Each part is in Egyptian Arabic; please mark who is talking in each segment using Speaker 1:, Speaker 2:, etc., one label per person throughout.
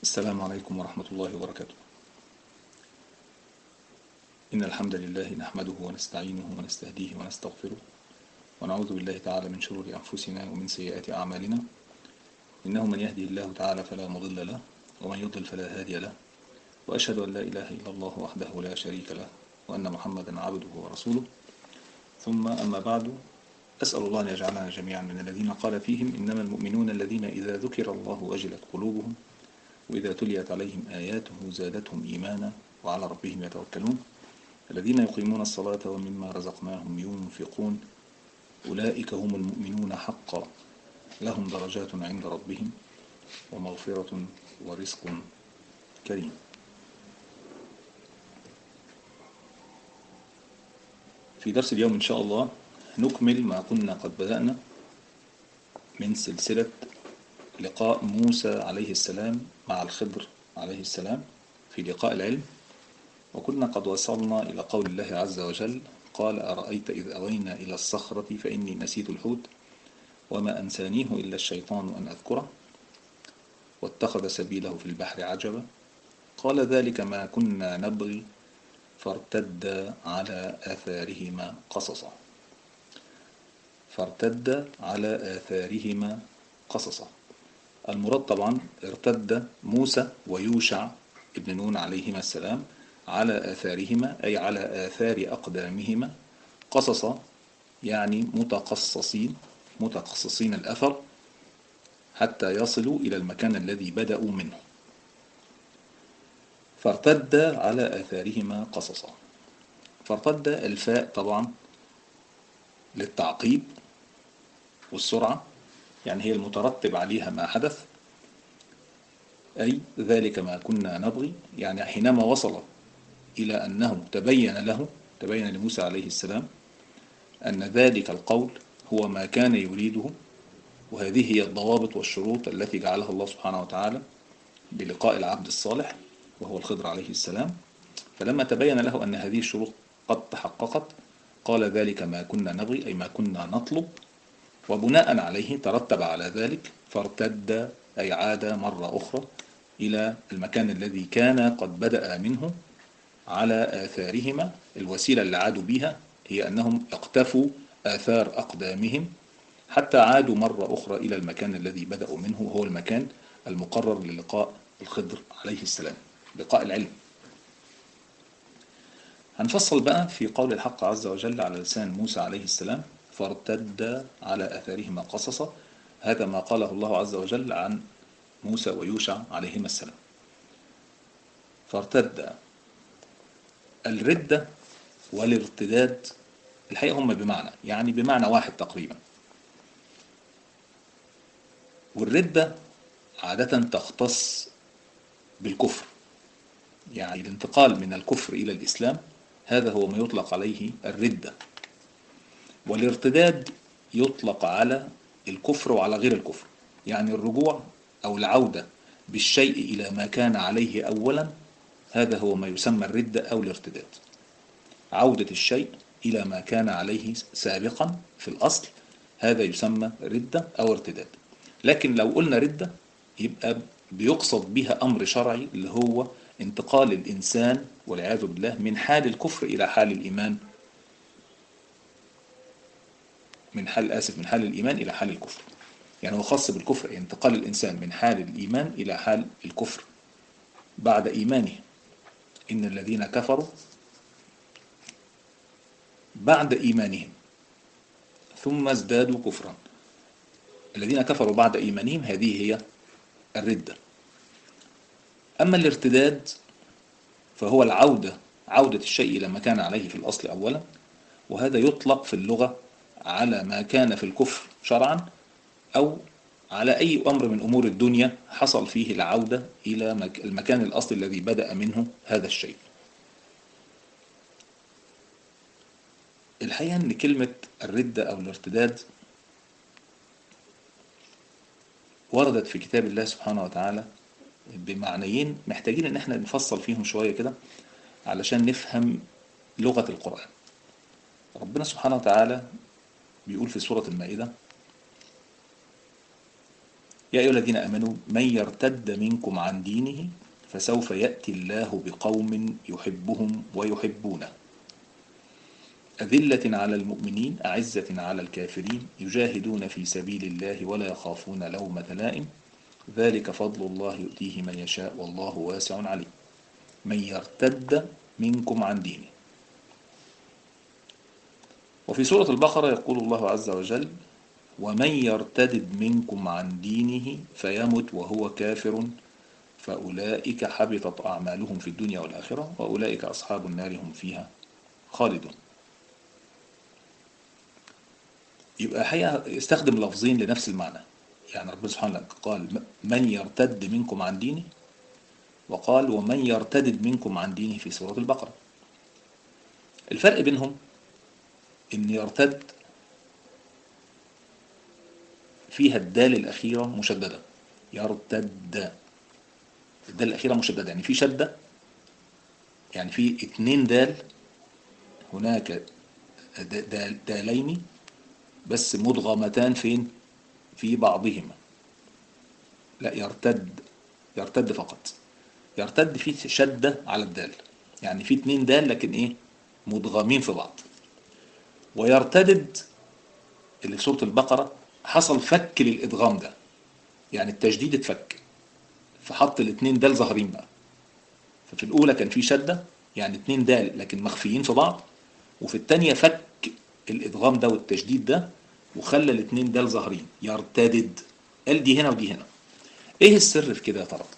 Speaker 1: السلام عليكم ورحمة الله وبركاته إن الحمد لله نحمده ونستعينه ونستهديه ونستغفره ونعوذ بالله تعالى من شرور أنفسنا ومن سيئات أعمالنا إنه من يهدي الله تعالى فلا مضل له ومن يضلل فلا هادي له وأشهد أن لا إله إلا الله وحده لا شريك له وأن محمدا عبده ورسوله ثم أما بعد أسأل الله أن يجعلنا جميعا من الذين قال فيهم إنما المؤمنون الذين إذا ذكر الله وجلت قلوبهم وإذا تليت عليهم آياته زادتهم إيمانا وعلى ربهم يتوكلون الذين يقيمون الصلاة ومما رزقناهم ينفقون أولئك هم المؤمنون حقا لهم درجات عند ربهم ومغفرة ورزق كريم في درس اليوم إن شاء الله نكمل ما كنا قد بدأنا من سلسلة لقاء موسى عليه السلام مع الخضر عليه السلام في لقاء العلم وكنا قد وصلنا إلى قول الله عز وجل قال أرأيت إذ أوينا إلى الصخرة فإني نسيت الحوت وما أنسانيه إلا الشيطان أن أذكره واتخذ سبيله في البحر عجبا قال ذلك ما كنا نبغي فارتد على آثارهما قصصا فارتد على آثارهما قصصا المراد طبعا ارتد موسى ويوشع ابن نون عليهما السلام على آثارهما أي على آثار أقدامهما قصصا يعني متقصصين متقصصين الأثر حتى يصلوا إلى المكان الذي بدأوا منه فارتد على آثارهما قصصا فارتد الفاء طبعا للتعقيب والسرعة يعني هي المترتب عليها ما حدث أي ذلك ما كنا نبغي يعني حينما وصل إلى أنه تبين له تبين لموسى عليه السلام أن ذلك القول هو ما كان يريده وهذه هي الضوابط والشروط التي جعلها الله سبحانه وتعالى بلقاء العبد الصالح وهو الخضر عليه السلام فلما تبين له أن هذه الشروط قد تحققت قال ذلك ما كنا نبغي أي ما كنا نطلب وبناء عليه ترتب على ذلك فارتد أي عاد مرة أخرى إلى المكان الذي كان قد بدأ منه على آثارهما الوسيلة اللي عادوا بها هي أنهم اقتفوا آثار أقدامهم حتى عادوا مرة أخرى إلى المكان الذي بدأوا منه وهو المكان المقرر للقاء الخضر عليه السلام لقاء العلم هنفصل بقى في قول الحق عز وجل على لسان موسى عليه السلام فارتد على أثارهما قصصا هذا ما قاله الله عز وجل عن موسى ويوشع عليهما السلام فارتد الردة والارتداد الحقيقة هم بمعنى يعني بمعنى واحد تقريبا والردة عادة تختص بالكفر يعني الانتقال من الكفر إلى الإسلام هذا هو ما يطلق عليه الردة والارتداد يطلق على الكفر وعلى غير الكفر يعني الرجوع أو العودة بالشيء إلى ما كان عليه أولا هذا هو ما يسمى الردة أو الارتداد عودة الشيء إلى ما كان عليه سابقا في الأصل هذا يسمى ردة أو ارتداد لكن لو قلنا ردة يبقى بيقصد بها أمر شرعي اللي هو انتقال الإنسان والعياذ بالله من حال الكفر إلى حال الإيمان من حال آسف من حال الإيمان إلى حال الكفر يعني هو خاص بالكفر انتقال الإنسان من حال الإيمان إلى حال الكفر بعد إيمانه إن الذين كفروا بعد إيمانهم ثم ازدادوا كفرا الذين كفروا بعد إيمانهم هذه هي الردة أما الارتداد فهو العودة عودة الشيء إلى ما كان عليه في الأصل أولا وهذا يطلق في اللغة على ما كان في الكفر شرعا أو على أي أمر من أمور الدنيا حصل فيه العودة إلى المكان الأصلي الذي بدأ منه هذا الشيء الحقيقة أن كلمة الردة أو الارتداد وردت في كتاب الله سبحانه وتعالى بمعنيين محتاجين ان احنا نفصل فيهم شوية كده علشان نفهم لغة القرآن ربنا سبحانه وتعالى بيقول في سورة المائدة يا أيها الذين آمنوا من يرتد منكم عن دينه فسوف يأتي الله بقوم يحبهم ويحبونه أذلة على المؤمنين أعزة على الكافرين يجاهدون في سبيل الله ولا يخافون لومة لائم ذلك فضل الله يؤتيه من يشاء والله واسع عليم من يرتد منكم عن دينه وفي سورة البقرة يقول الله عز وجل ومن يرتد منكم عن دينه فيمت وهو كافر فأولئك حبطت أعمالهم في الدنيا والآخرة وأولئك أصحاب النار هم فيها خالدون يبقى حقيقة يستخدم لفظين لنفس المعنى يعني ربنا سبحانه وتعالى قال من يرتد منكم عن دينه وقال ومن يرتد منكم عن دينه في سورة البقرة الفرق بينهم ان يرتد فيها الدال الأخيرة مشددة يرتد الدال الأخيرة مشددة يعني في شدة يعني في اتنين دال هناك دالين بس مدغمتان فين في بعضهما لا يرتد يرتد فقط يرتد في شدة على الدال يعني في اتنين دال لكن ايه مدغمين في بعض ويرتدد اللي في سورة البقرة حصل فك للإدغام ده يعني التجديد اتفك فحط الاتنين دال ظاهرين بقى ففي الأولى كان في شدة يعني اتنين دال لكن مخفيين في بعض وفي التانية فك الإدغام ده والتجديد ده وخلى الاتنين دال ظاهرين يرتدد قال دي هنا ودي هنا ايه السر في كده يا ترى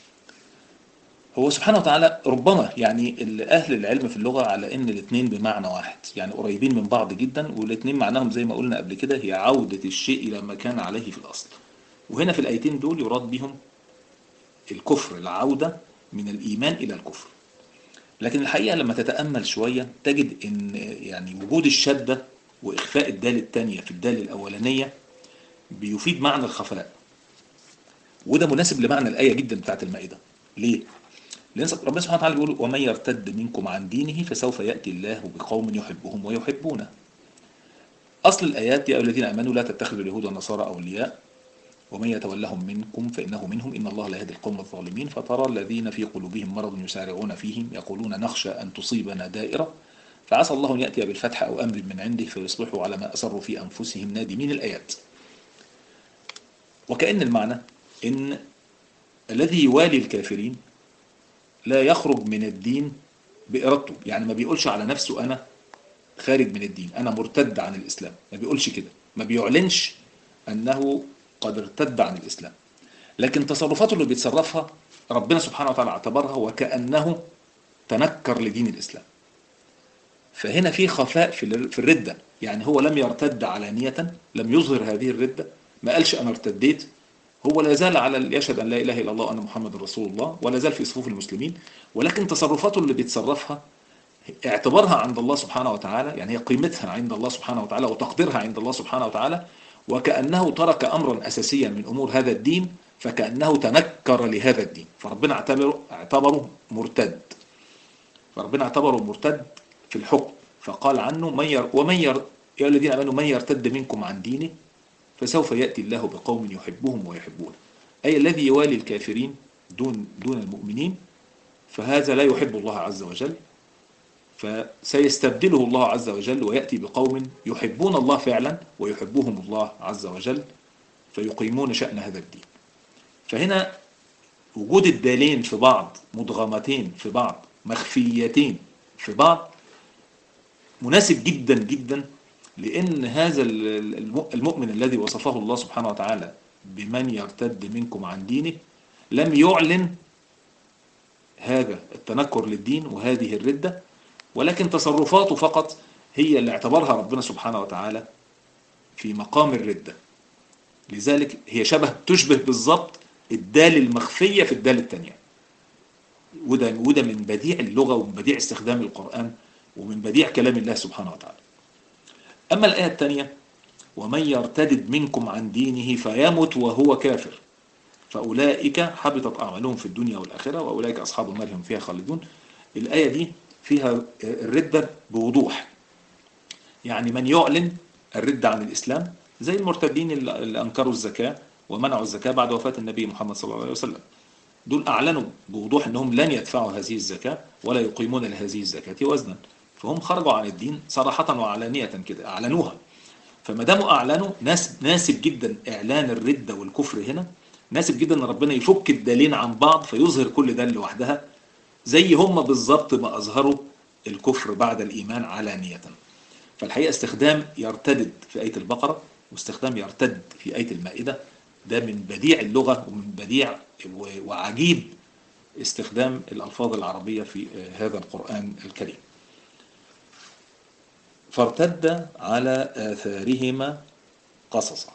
Speaker 1: هو سبحانه وتعالى ربما يعني اهل العلم في اللغه على ان الاثنين بمعنى واحد يعني قريبين من بعض جدا والاثنين معناهم زي ما قلنا قبل كده هي عوده الشيء الى ما كان عليه في الاصل وهنا في الايتين دول يراد بهم الكفر العوده من الايمان الى الكفر لكن الحقيقه لما تتامل شويه تجد ان يعني وجود الشده واخفاء الدال الثانيه في الدال الاولانيه بيفيد معنى الخفاء وده مناسب لمعنى الايه جدا بتاعت المائده ليه لأن ربنا سبحانه وتعالى بيقول ومن يرتد منكم عن دينه فسوف يأتي الله بقوم يحبهم ويحبونه أصل الآيات يا الذين آمنوا لا تتخذوا اليهود والنصارى أولياء ومن يتولهم منكم فإنه منهم إن الله لا يهدي القوم الظالمين فترى الذين في قلوبهم مرض يسارعون فيهم يقولون نخشى أن تصيبنا دائرة فعسى الله أن يأتي بالفتح أو أمر من عنده فيصبحوا على ما أسروا في أنفسهم نادمين الآيات وكأن المعنى إن الذي يوالي الكافرين لا يخرج من الدين بإرادته يعني ما بيقولش على نفسه أنا خارج من الدين أنا مرتد عن الإسلام ما بيقولش كده ما بيعلنش أنه قد ارتد عن الإسلام لكن تصرفاته اللي بيتصرفها ربنا سبحانه وتعالى اعتبرها وكأنه تنكر لدين الإسلام فهنا في خفاء في الردة يعني هو لم يرتد علانية لم يظهر هذه الردة ما قالش أنا ارتديت هو لا زال على يشهد أن لا إله إلا الله وأن محمد رسول الله ولا زال في صفوف المسلمين ولكن تصرفاته اللي بيتصرفها اعتبارها عند الله سبحانه وتعالى يعني هي قيمتها عند الله سبحانه وتعالى وتقديرها عند الله سبحانه وتعالى وكأنه ترك أمرا أساسيا من أمور هذا الدين فكأنه تنكر لهذا الدين فربنا اعتبره, اعتبره مرتد فربنا اعتبره مرتد في الحكم فقال عنه من ير ومن ير يا الذين امنوا من يرتد منكم عن دينه فسوف ياتي الله بقوم يحبهم ويحبونه اي الذي يوالي الكافرين دون دون المؤمنين فهذا لا يحب الله عز وجل فسيستبدله الله عز وجل وياتي بقوم يحبون الله فعلا ويحبهم الله عز وجل فيقيمون شان هذا الدين فهنا وجود الدالين في بعض مدغمتين في بعض مخفيتين في بعض مناسب جدا جدا لأن هذا المؤمن الذي وصفه الله سبحانه وتعالى بمن يرتد منكم عن دينه لم يعلن هذا التنكر للدين وهذه الردة ولكن تصرفاته فقط هي اللي اعتبرها ربنا سبحانه وتعالى في مقام الردة لذلك هي شبه تشبه بالضبط الدال المخفية في الدال الثانية وده وده من بديع اللغة ومن بديع استخدام القرآن ومن بديع كلام الله سبحانه وتعالى أما الآية الثانية ومن يرتدد منكم عن دينه فيمت وهو كافر فأولئك حبطت أعمالهم في الدنيا والآخرة وأولئك أصحاب النار هم فيها خالدون الآية دي فيها الردة بوضوح يعني من يعلن الردة عن الإسلام زي المرتدين اللي أنكروا الزكاة ومنعوا الزكاة بعد وفاة النبي محمد صلى الله عليه وسلم دول أعلنوا بوضوح أنهم لن يدفعوا هذه الزكاة ولا يقيمون لهذه الزكاة وزنا فهم خرجوا عن الدين صراحة وعلانية كده أعلنوها فما داموا أعلنوا ناس ناسب جدا إعلان الردة والكفر هنا ناسب جدا أن ربنا يفك الدالين عن بعض فيظهر كل ده لوحدها زي هم بالظبط ما أظهروا الكفر بعد الإيمان علانية فالحقيقة استخدام يرتدد في آية البقرة واستخدام يرتد في آية المائدة ده من بديع اللغة ومن بديع وعجيب استخدام الألفاظ العربية في هذا القرآن الكريم فارتد على آثارهما قصصا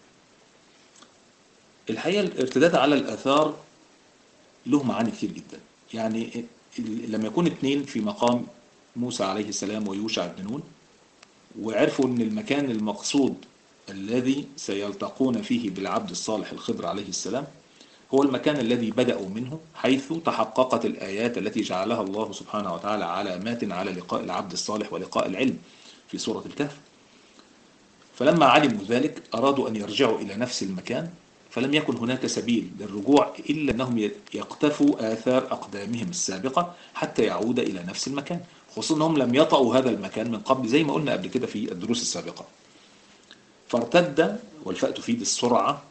Speaker 1: الحقيقة الارتداد على الآثار له معاني كتير جدا يعني لما يكون اثنين في مقام موسى عليه السلام ويوشع بن نون وعرفوا ان المكان المقصود الذي سيلتقون فيه بالعبد الصالح الخضر عليه السلام هو المكان الذي بدأوا منه حيث تحققت الآيات التي جعلها الله سبحانه وتعالى علامات على لقاء العبد الصالح ولقاء العلم في سورة الكهف فلما علموا ذلك أرادوا أن يرجعوا إلى نفس المكان فلم يكن هناك سبيل للرجوع إلا أنهم يقتفوا آثار أقدامهم السابقة حتى يعود إلى نفس المكان خصوصا أنهم لم يطأوا هذا المكان من قبل زي ما قلنا قبل كده في الدروس السابقة فارتد والفاء تفيد السرعة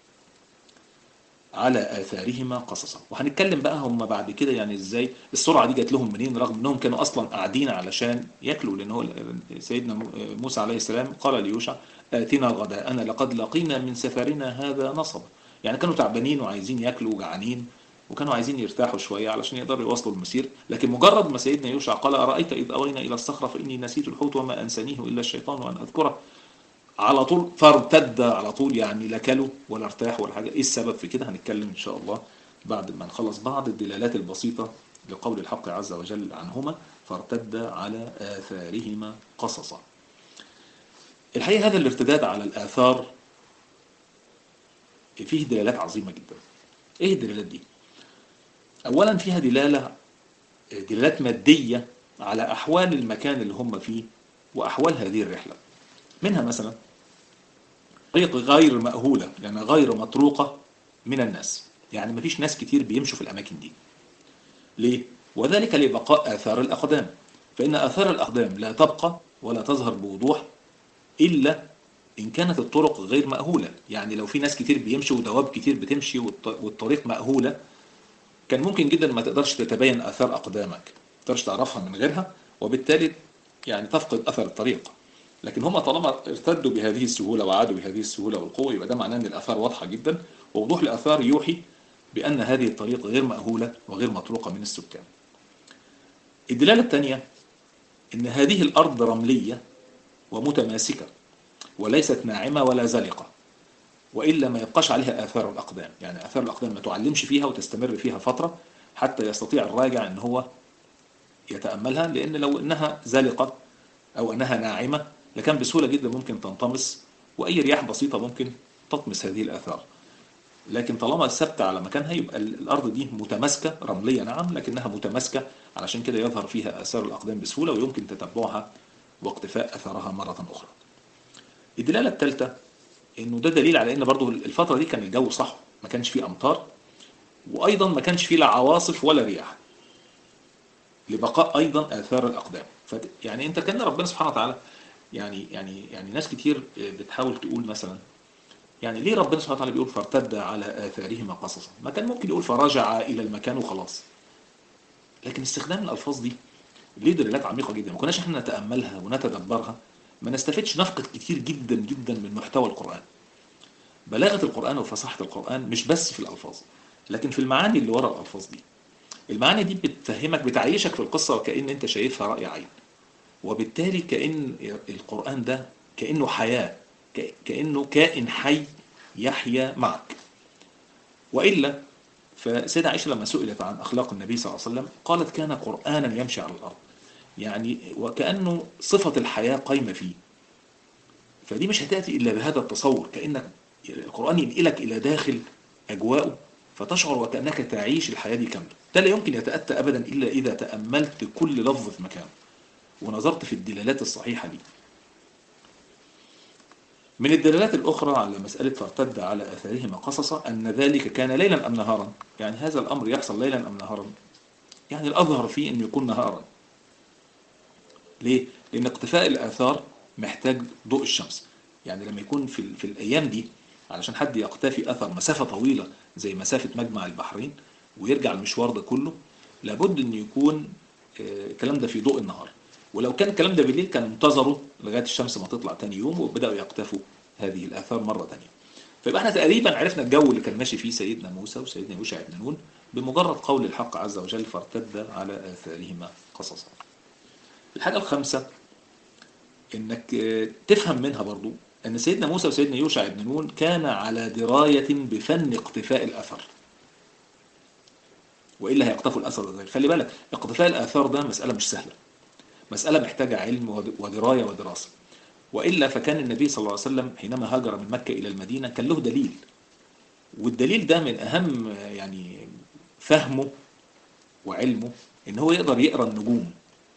Speaker 1: على آثارهما قصصا وهنتكلم بقى هم بعد كده يعني ازاي السرعة دي جات لهم منين رغم انهم كانوا اصلا قاعدين علشان ياكلوا لان هو سيدنا موسى عليه السلام قال ليوشع آتنا غداءنا لقد لقينا من سفرنا هذا نصبا يعني كانوا تعبانين وعايزين ياكلوا وجعانين وكانوا عايزين يرتاحوا شوية علشان يقدروا يواصلوا المسير لكن مجرد ما سيدنا يوشع قال أرأيت إذ أوينا إلى الصخرة فإني نسيت الحوت وما أنسانيه إلا الشيطان وأن أذكره على طول فارتد على طول يعني لا كلوا ولا ارتاحوا ولا حاجة ايه السبب في كده هنتكلم ان شاء الله بعد ما نخلص بعض الدلالات البسيطة لقول الحق عز وجل عنهما فارتد على آثارهما قصصا الحقيقة هذا الارتداد على الآثار فيه دلالات عظيمة جدا ايه الدلالات دي اولا فيها دلالة دلالات مادية على احوال المكان اللي هم فيه واحوال هذه الرحلة منها مثلا طريق غير مأهولة يعني غير مطروقة من الناس يعني مفيش ناس كتير بيمشوا في الأماكن دي ليه؟ وذلك لبقاء آثار الأقدام فإن آثار الأقدام لا تبقى ولا تظهر بوضوح إلا إن كانت الطرق غير مأهولة يعني لو في ناس كتير بيمشوا ودواب كتير بتمشي والطريق مأهولة كان ممكن جدا ما تقدرش تتبين آثار أقدامك ما تقدرش تعرفها من غيرها وبالتالي يعني تفقد أثر الطريق لكن هم طالما ارتدوا بهذه السهولة وعادوا بهذه السهولة والقوة يبقى ده معناه ان الآثار واضحة جدا ووضوح الآثار يوحي بأن هذه الطريق غير مأهولة وغير مطروقة من السكان الدلالة الثانية ان هذه الأرض رملية ومتماسكة وليست ناعمة ولا زلقة وإلا ما يبقاش عليها آثار الأقدام يعني آثار الأقدام ما تعلمش فيها وتستمر فيها فترة حتى يستطيع الراجع ان هو يتأملها لأن لو أنها زلقة أو أنها ناعمة لكان بسهولة جدا ممكن تنطمس وأي رياح بسيطة ممكن تطمس هذه الآثار لكن طالما ثابتة على مكانها يبقى الأرض دي متماسكة رملية نعم لكنها متماسكة علشان كده يظهر فيها آثار الأقدام بسهولة ويمكن تتبعها واقتفاء أثرها مرة أخرى الدلالة الثالثة إنه ده دليل على إن برضو الفترة دي كان الجو صح ما كانش فيه أمطار وأيضا ما كانش فيه لا عواصف ولا رياح لبقاء أيضا آثار الأقدام يعني أنت كان ربنا سبحانه وتعالى يعني يعني يعني ناس كتير بتحاول تقول مثلا يعني ليه ربنا سبحانه وتعالى بيقول فارتد على آثارهما قصصا ما كان ممكن يقول فرجع إلى المكان وخلاص لكن استخدام الألفاظ دي ليه دلالات عميقة جدا ما كناش احنا نتأملها ونتدبرها ما نستفدش نفقد كتير جدا جدا من محتوى القرآن بلاغة القرآن وفصاحة القرآن مش بس في الألفاظ لكن في المعاني اللي ورا الألفاظ دي المعاني دي بتفهمك بتعيشك في القصة وكأن انت شايفها رأي عين وبالتالي كأن القرآن ده كأنه حياة كأنه كائن حي يحيا معك وإلا فسيدة عائشة لما سئلت عن أخلاق النبي صلى الله عليه وسلم قالت كان قرآنا يمشي على الأرض يعني وكأنه صفة الحياة قايمة فيه فدي مش هتأتي إلا بهذا التصور كأنك القرآن ينقلك إلى داخل أجواءه فتشعر وكأنك تعيش الحياة دي كاملة ده لا يمكن يتأتى أبدا إلا إذا تأملت كل لفظ في مكانه ونظرت في الدلالات الصحيحة دي من الدلالات الأخرى على مسألة فارتد على آثارهما قصصا أن ذلك كان ليلا أم نهارا يعني هذا الأمر يحصل ليلا أم نهارا يعني الأظهر فيه أنه يكون نهارا ليه؟ لأن اقتفاء الآثار محتاج ضوء الشمس يعني لما يكون في, في الأيام دي علشان حد يقتفي أثر مسافة طويلة زي مسافة مجمع البحرين ويرجع المشوار ده كله لابد أن يكون الكلام ده في ضوء النهار ولو كان الكلام ده بالليل كان انتظروا لغايه الشمس ما تطلع تاني يوم وبداوا يقتفوا هذه الاثار مره تانية فيبقى احنا تقريبا عرفنا الجو اللي كان ماشي فيه سيدنا موسى وسيدنا يوشع بن نون بمجرد قول الحق عز وجل فارتد على اثارهما قصصا. الحاجه الخامسه انك تفهم منها برضو ان سيدنا موسى وسيدنا يوشع بن نون كان على درايه بفن اقتفاء الاثر. والا هيقتفوا الاثر ازاي؟ خلي بالك اقتفاء الاثار ده مساله مش سهله. مسألة محتاجة علم ودراية ودراسة وإلا فكان النبي صلى الله عليه وسلم حينما هاجر من مكة إلى المدينة كان له دليل والدليل ده من أهم يعني فهمه وعلمه إن هو يقدر يقرأ النجوم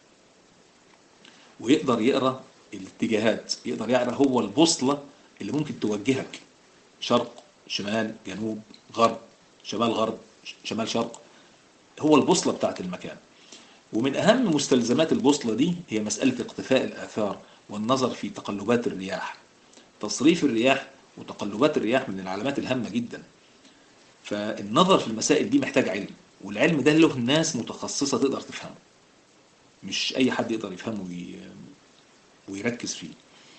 Speaker 1: ويقدر يقرأ الاتجاهات يقدر يقرأ هو البوصلة اللي ممكن توجهك شرق شمال جنوب غرب شمال غرب شمال شرق هو البوصلة بتاعت المكان ومن أهم مستلزمات البوصلة دي هي مسألة اقتفاء الآثار والنظر في تقلبات الرياح تصريف الرياح وتقلبات الرياح من العلامات الهامة جدا فالنظر في المسائل دي محتاج علم والعلم ده له ناس متخصصة تقدر تفهمه مش أي حد يقدر يفهمه وي... ويركز فيه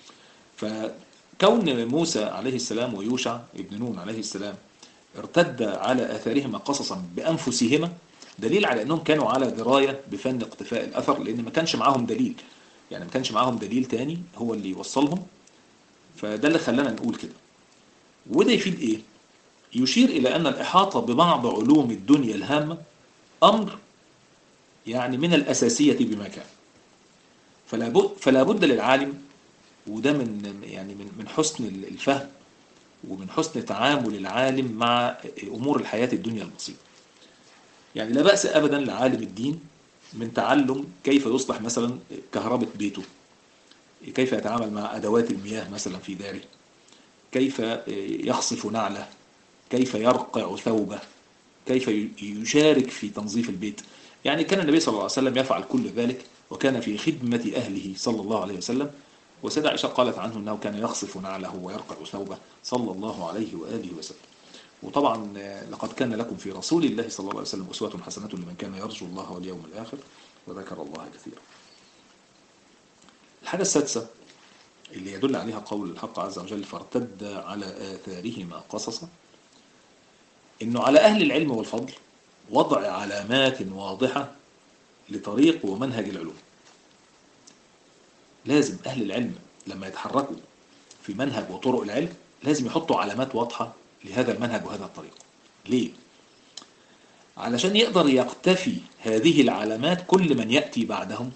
Speaker 1: فكون موسى عليه السلام ويوشع ابن نون عليه السلام ارتد على آثارهما قصصا بأنفسهما دليل على انهم كانوا على درايه بفن اقتفاء الاثر لان ما كانش معاهم دليل يعني ما كانش معاهم دليل تاني هو اللي يوصلهم فده اللي خلانا نقول كده وده يفيد ايه يشير الى ان الاحاطه ببعض علوم الدنيا الهامه امر يعني من الاساسيه بما كان فلا بد فلا بد للعالم وده من يعني من من حسن الفهم ومن حسن تعامل العالم مع امور الحياه الدنيا البسيطه يعني لا بأس أبدا لعالم الدين من تعلم كيف يصلح مثلا كهرباء بيته كيف يتعامل مع أدوات المياه مثلا في داره كيف يخصف نعله كيف يرقع ثوبه كيف يشارك في تنظيف البيت يعني كان النبي صلى الله عليه وسلم يفعل كل ذلك وكان في خدمة أهله صلى الله عليه وسلم وسيدة عائشة قالت عنه أنه كان يخصف نعله ويرقع ثوبه صلى الله عليه وآله وسلم وطبعا لقد كان لكم في رسول الله صلى الله عليه وسلم أسوة حسنة لمن كان يرجو الله واليوم الآخر وذكر الله كثيرا الحاجة السادسة اللي يدل عليها قول الحق عز وجل فارتد على آثارهما قصصا إنه على أهل العلم والفضل وضع علامات واضحة لطريق ومنهج العلوم لازم أهل العلم لما يتحركوا في منهج وطرق العلم لازم يحطوا علامات واضحة لهذا المنهج وهذا الطريق ليه؟ علشان يقدر يقتفي هذه العلامات كل من يأتي بعدهم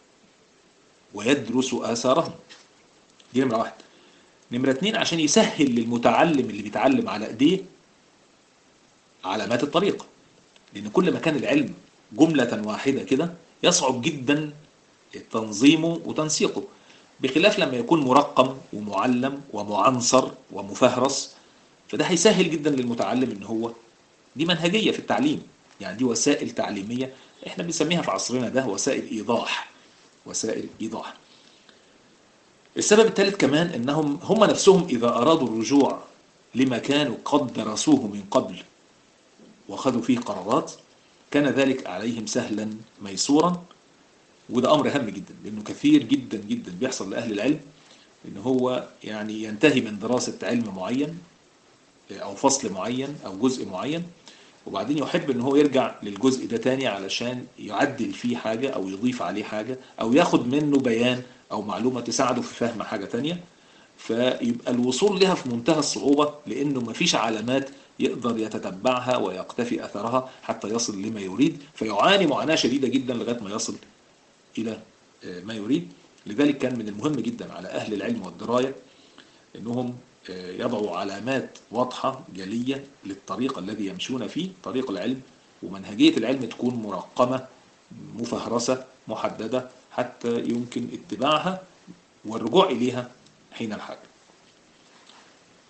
Speaker 1: ويدرس آثارهم دي نمرة واحد نمرة اتنين عشان يسهل للمتعلم اللي بيتعلم على ايديه علامات الطريق لأن كل ما كان العلم جملة واحدة كده يصعب جدا تنظيمه وتنسيقه بخلاف لما يكون مرقم ومعلم ومعنصر ومفهرس فده هيسهل جدا للمتعلم ان هو دي منهجيه في التعليم يعني دي وسائل تعليميه احنا بنسميها في عصرنا ده وسائل ايضاح وسائل ايضاح السبب الثالث كمان انهم هم نفسهم اذا ارادوا الرجوع لما كانوا قد درسوه من قبل واخذوا فيه قرارات كان ذلك عليهم سهلا ميسورا وده امر هام جدا لانه كثير جدا جدا بيحصل لاهل العلم ان هو يعني ينتهي من دراسه علم معين او فصل معين او جزء معين وبعدين يحب ان هو يرجع للجزء ده تاني علشان يعدل فيه حاجة او يضيف عليه حاجة او ياخد منه بيان او معلومة تساعده في فهم حاجة تانية فيبقى الوصول لها في منتهى الصعوبة لانه مفيش علامات يقدر يتتبعها ويقتفي اثرها حتى يصل لما يريد فيعاني معاناة شديدة جدا لغاية ما يصل الى ما يريد لذلك كان من المهم جدا على اهل العلم والدراية انهم يضعوا علامات واضحة جلية للطريق الذي يمشون فيه طريق العلم ومنهجية العلم تكون مرقمة مفهرسة محددة حتى يمكن اتباعها والرجوع إليها حين الحاجة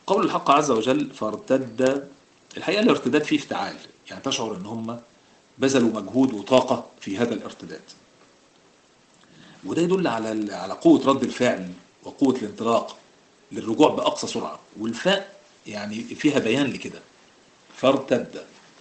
Speaker 1: قول الحق عز وجل فارتد الحقيقة الارتداد فيه افتعال يعني تشعر ان هم بذلوا مجهود وطاقة في هذا الارتداد وده يدل على على قوة رد الفعل وقوة الانطلاق للرجوع بأقصى سرعة والفاء يعني فيها بيان لكده فارتد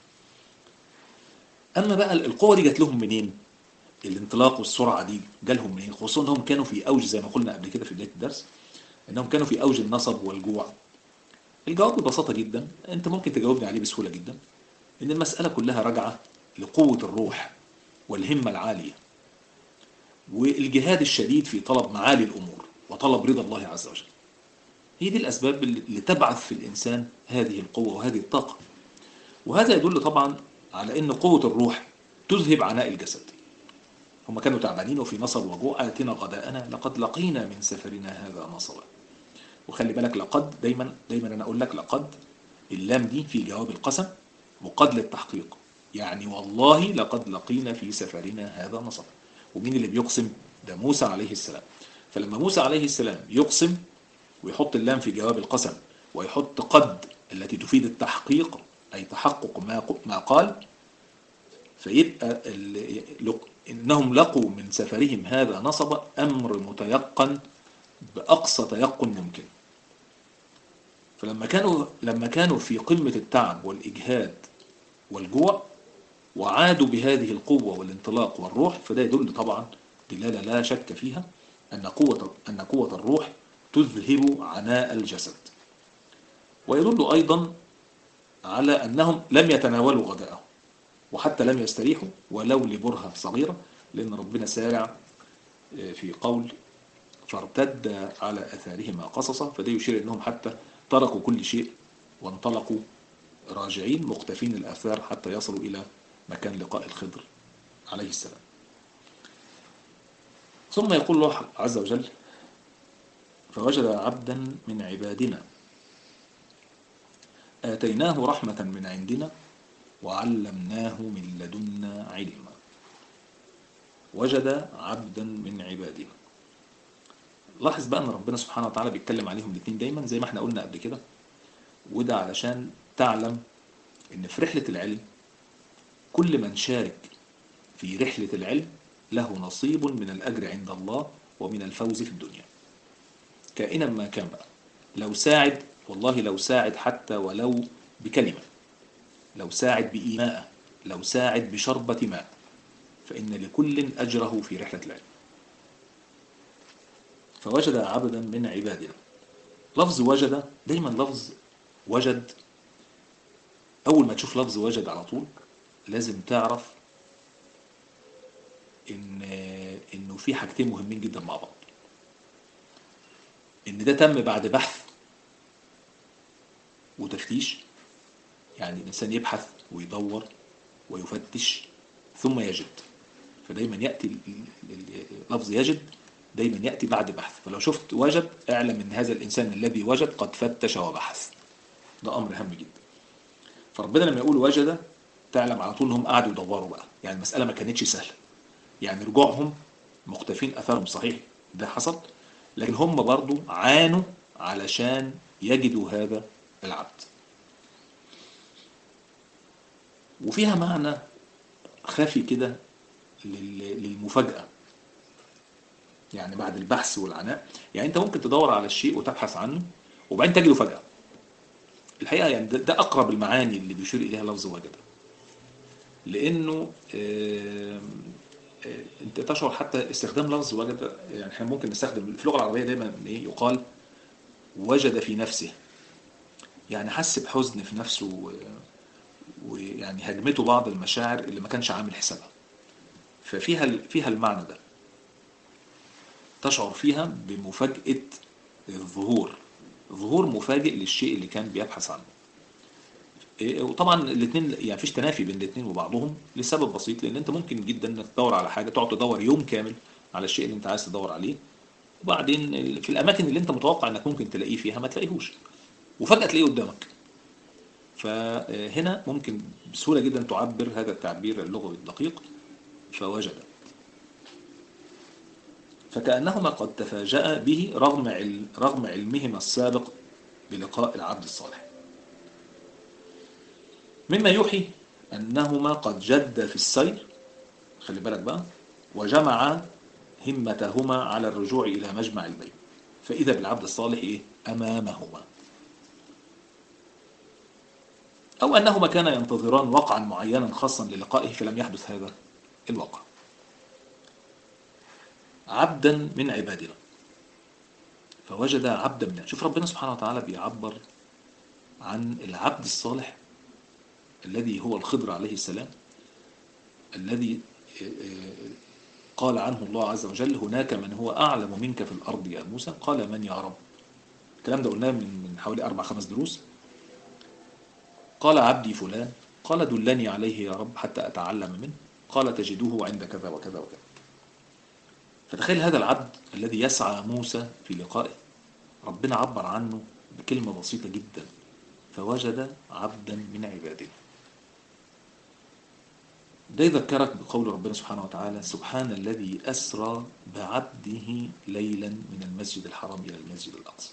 Speaker 1: أما بقى القوة دي جات لهم منين؟ الانطلاق والسرعة دي جالهم منين؟ خصوصا انهم كانوا في أوج زي ما قلنا قبل كده في بداية الدرس انهم كانوا في أوج النصب والجوع الجواب ببساطة جدا انت ممكن تجاوبني عليه بسهولة جدا ان المسألة كلها راجعة لقوة الروح والهمة العالية والجهاد الشديد في طلب معالي الأمور وطلب رضا الله عز وجل هي دي الأسباب اللي تبعث في الإنسان هذه القوة وهذه الطاقة وهذا يدل طبعا على أن قوة الروح تذهب عناء الجسد هم كانوا تعبانين وفي نصب وجوع آتنا غداءنا لقد لقينا من سفرنا هذا نصبا وخلي بالك لقد دايما دايما أنا أقول لك لقد اللام دي في جواب القسم مقاد للتحقيق يعني والله لقد لقينا في سفرنا هذا نصبا ومين اللي بيقسم ده موسى عليه السلام فلما موسى عليه السلام يقسم ويحط اللام في جواب القسم ويحط قد التي تفيد التحقيق أي تحقق ما ما قال فيبقى إنهم لقوا من سفرهم هذا نصب أمر متيقن بأقصى تيقن ممكن فلما كانوا لما كانوا في قمة التعب والإجهاد والجوع وعادوا بهذه القوة والانطلاق والروح فده يدل طبعا دلالة لا شك فيها أن قوة أن قوة الروح تذهب عناء الجسد ويدل أيضا على أنهم لم يتناولوا غداءهم وحتى لم يستريحوا ولو لبرهة صغيرة لأن ربنا سارع في قول فارتد على أثارهما قصصا فده يشير أنهم حتى تركوا كل شيء وانطلقوا راجعين مختفين الآثار حتى يصلوا إلى مكان لقاء الخضر عليه السلام ثم يقول الله عز وجل فوجد عبدا من عبادنا آتيناه رحمة من عندنا وعلمناه من لدنا علما وجد عبدا من عبادنا لاحظ بقى ان ربنا سبحانه وتعالى بيتكلم عليهم الاثنين دايما زي ما احنا قلنا قبل كده وده علشان تعلم ان في رحلة العلم كل من شارك في رحلة العلم له نصيب من الأجر عند الله ومن الفوز في الدنيا كائنا ما كان بقى لو ساعد والله لو ساعد حتى ولو بكلمة لو ساعد بإيماء لو ساعد بشربة ماء فإن لكل أجره في رحلة العلم فوجد عبدا من عبادنا لفظ وجد دايما لفظ وجد أول ما تشوف لفظ وجد على طول لازم تعرف إن إنه في حاجتين مهمين جدا مع بعض إن ده تم بعد بحث وتفتيش يعني الإنسان يبحث ويدور ويفتش ثم يجد فدايما يأتي لفظ يجد دايما يأتي بعد بحث فلو شفت وجد اعلم ان هذا الإنسان الذي وجد قد فتش وبحث ده أمر هام جدا فربنا لما يقول وجد تعلم على طول انهم قعدوا يدوروا بقى يعني المسألة ما كانتش سهلة يعني رجوعهم مختفين أثرهم صحيح ده حصل لكن هم برضو عانوا علشان يجدوا هذا العبد وفيها معنى خافي كده للمفاجأة يعني بعد البحث والعناء يعني انت ممكن تدور على الشيء وتبحث عنه وبعدين تجده فجأة الحقيقة يعني ده, ده أقرب المعاني اللي بيشير إليها لفظ وجد لأنه آه آه انت تشعر حتى استخدام لفظ وجد يعني احنا ممكن نستخدم في اللغة العربية دايما ايه يقال وجد في نفسه يعني حس بحزن في نفسه ويعني هجمته بعض المشاعر اللي ما كانش عامل حسابها ففيها فيها المعنى ده تشعر فيها بمفاجأة الظهور ظهور مفاجئ للشيء اللي كان بيبحث عنه وطبعا الاثنين يعني فيش تنافي بين الاثنين وبعضهم لسبب بسيط لان انت ممكن جدا انك تدور على حاجه تقعد تدور يوم كامل على الشيء اللي انت عايز تدور عليه وبعدين في الاماكن اللي انت متوقع انك ممكن تلاقيه فيها ما تلاقيهوش وفجاه تلاقيه قدامك فهنا ممكن بسهوله جدا تعبر هذا التعبير اللغوي الدقيق فوجد فكأنهما قد تفاجأ به رغم علم رغم علمهما السابق بلقاء العبد الصالح مما يوحي أنهما قد جد في السير خلي بالك بقى وجمع همتهما على الرجوع إلى مجمع البيت فإذا بالعبد الصالح إيه؟ أمامهما أو أنهما كانا ينتظران وقعا معينا خاصا للقائه فلم يحدث هذا الوقع عبدا من عبادنا فوجد عبدا من شوف ربنا سبحانه وتعالى بيعبر عن العبد الصالح الذي هو الخضر عليه السلام الذي قال عنه الله عز وجل هناك من هو أعلم منك في الأرض يا موسى قال من يا رب الكلام ده قلناه من حوالي أربع خمس دروس قال عبدي فلان قال دلني عليه يا رب حتى أتعلم منه قال تجدوه عند كذا وكذا وكذا فتخيل هذا العبد الذي يسعى موسى في لقائه ربنا عبر عنه بكلمة بسيطة جدا فوجد عبدا من عبادنا ده يذكرك بقول ربنا سبحانه وتعالى سبحان الذي أسرى بعبده ليلا من المسجد الحرام إلى المسجد الأقصى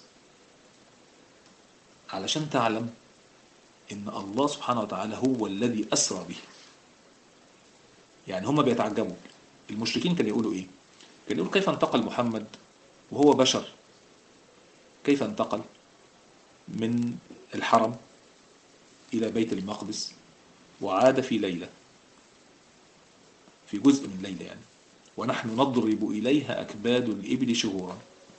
Speaker 1: علشان تعلم إن الله سبحانه وتعالى هو الذي أسرى به يعني هم بيتعجبوا المشركين كانوا يقولوا إيه كانوا يقولوا كيف انتقل محمد وهو بشر كيف انتقل من الحرم إلى بيت المقدس وعاد في ليلة في جزء من ليلة يعني ونحن نضرب إليها أكباد الإبل شهورا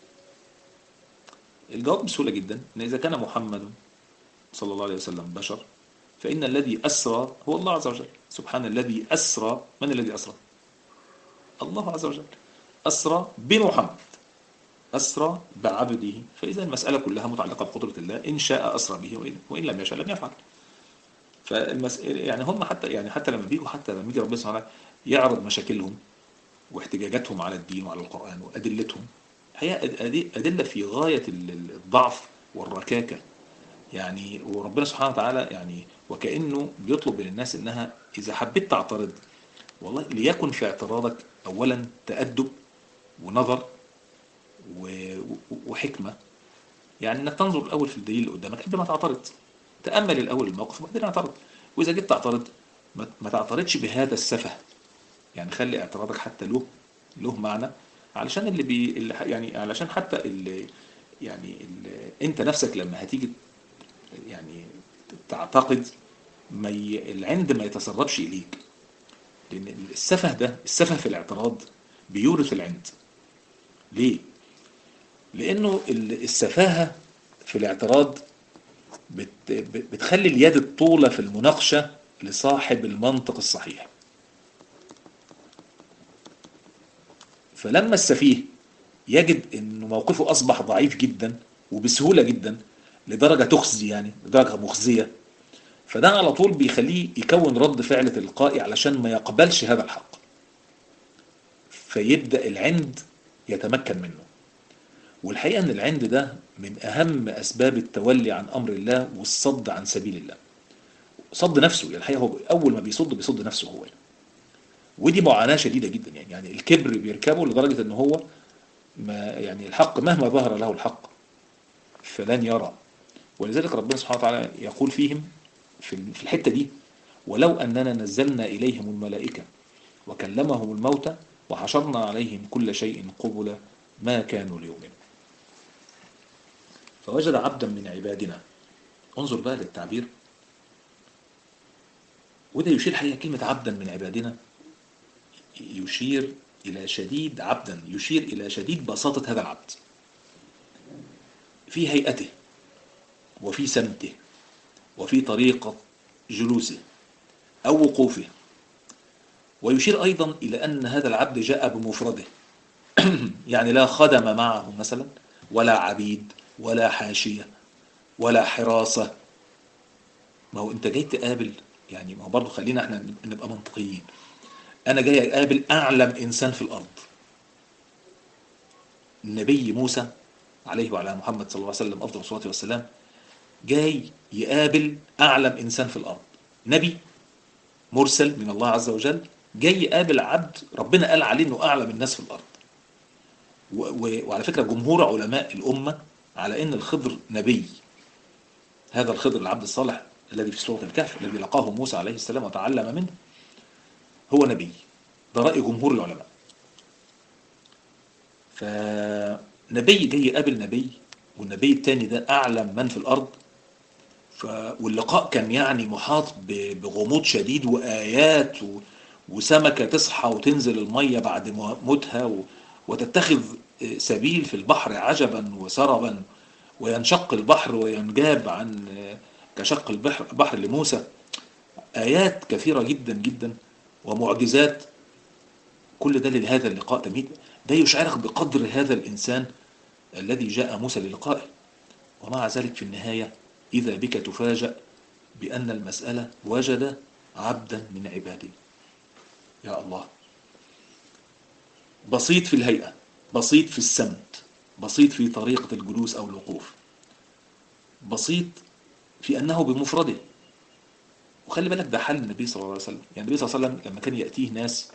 Speaker 1: الجواب بسهولة جدا إن إذا كان محمد صلى الله عليه وسلم بشر فإن الذي أسرى هو الله عز وجل سبحان الذي أسرى من الذي أسرى الله عز وجل أسرى بمحمد أسرى بعبده فإذا المسألة كلها متعلقة بقدرة الله إن شاء أسرى به وإن لم يشاء لم يفعل فالمسألة يعني هم حتى يعني حتى لما بيجوا حتى لما يجي ربنا سبحانه يعرض مشاكلهم واحتجاجاتهم على الدين وعلى القرآن وأدلتهم هي أدلة في غاية الضعف والركاكة يعني وربنا سبحانه وتعالى يعني وكأنه بيطلب من الناس إنها إذا حبيت تعترض والله ليكن في اعتراضك أولا تأدب ونظر وحكمة يعني انك تنظر الاول في الدليل اللي قدامك قبل ما تعترض تامل الاول الموقف وبعدين اعترض واذا جيت تعترض ما تعترضش بهذا السفه يعني خلي اعتراضك حتى له له معنى علشان اللي بي اللي يعني علشان حتى اللي يعني اللي انت نفسك لما هتيجي يعني تعتقد ما ي... العند ما يتسربش اليك لان السفه ده السفه في الاعتراض بيورث العند ليه لانه السفاهه في الاعتراض بت... بتخلي اليد الطولة في المناقشة لصاحب المنطق الصحيح فلما السفيه يجد انه موقفه اصبح ضعيف جدا وبسهولة جدا لدرجة تخزي يعني لدرجة مخزية فده على طول بيخليه يكون رد فعل تلقائي علشان ما يقبلش هذا الحق فيبدأ العند يتمكن منه والحقيقة ان العند ده من اهم اسباب التولي عن امر الله والصد عن سبيل الله صد نفسه يعني الحقيقة هو اول ما بيصد بيصد نفسه هو ودي معاناة شديدة جدا يعني يعني الكبر بيركبه لدرجة ان هو ما يعني الحق مهما ظهر له الحق فلن يرى ولذلك ربنا سبحانه وتعالى يقول فيهم في الحتة دي ولو أننا نزلنا إليهم الملائكة وكلمهم الموتى وحشرنا عليهم كل شيء قبلا ما كانوا ليؤمنوا فوجد عبدا من عبادنا انظر بقى للتعبير وده يشير حقيقة كلمة عبدا من عبادنا يشير إلى شديد عبدا يشير إلى شديد بساطة هذا العبد في هيئته وفي سمته وفي طريقة جلوسه أو وقوفه ويشير أيضا إلى أن هذا العبد جاء بمفرده يعني لا خدم معه مثلا ولا عبيد ولا حاشية ولا حراسة ما هو أنت جاي تقابل يعني ما هو برضه خلينا احنا نبقى منطقيين أنا جاي أقابل أعلم إنسان في الأرض النبي موسى عليه وعلى محمد صلى الله عليه وسلم أفضل الصلاة والسلام جاي يقابل أعلم إنسان في الأرض نبي مرسل من الله عز وجل جاي يقابل عبد ربنا قال عليه انه اعلم الناس في الارض و و وعلى فكره جمهور علماء الامه على ان الخضر نبي هذا الخضر العبد الصالح الذي في سورة الكهف الذي لقاه موسى عليه السلام وتعلم منه هو نبي ده رأي جمهور العلماء فنبي جاي يقابل نبي والنبي التاني ده أعلم من في الأرض ف... واللقاء كان يعني محاط ب... بغموض شديد وآيات و... وسمكة تصحى وتنزل المية بعد موتها و... وتتخذ سبيل في البحر عجبا وسربا وينشق البحر وينجاب عن كشق البحر بحر لموسى آيات كثيرة جدا جدا ومعجزات كل ده لهذا اللقاء تمهيد ده يشعرك بقدر هذا الإنسان الذي جاء موسى للقائه ومع ذلك في النهاية إذا بك تفاجأ بأن المسألة وجد عبدا من عباده يا الله بسيط في الهيئة بسيط في السمت بسيط في طريقة الجلوس أو الوقوف بسيط في أنه بمفرده وخلي بالك ده حال النبي صلى الله عليه وسلم يعني النبي صلى الله عليه وسلم لما كان يأتيه ناس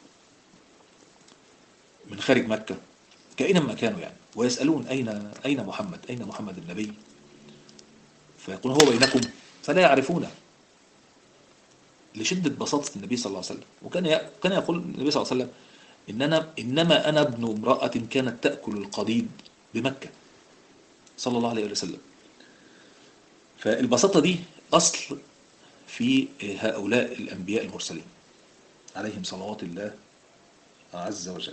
Speaker 1: من خارج مكة كائنا كانوا يعني ويسألون أين أين محمد أين محمد النبي فيقول هو بينكم فلا يعرفونه لشدة بساطة النبي صلى الله عليه وسلم وكان كان يقول النبي صلى الله عليه وسلم إننا إنما أنا ابن امرأة كانت تأكل القضيب بمكة صلى الله عليه وسلم فالبساطة دي أصل في هؤلاء الأنبياء المرسلين عليهم صلوات الله عز وجل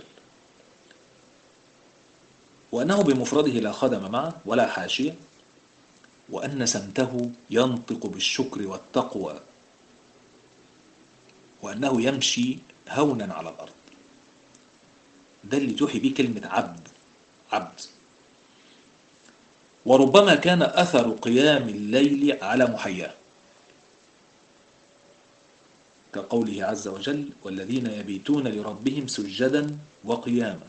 Speaker 1: وأنه بمفرده لا خدم معه ولا حاشية وأن سمته ينطق بالشكر والتقوى وأنه يمشي هونا على الأرض ده اللي توحي به كلمة عبد عبد وربما كان أثر قيام الليل على محياه كقوله عز وجل والذين يبيتون لربهم سجدا وقياما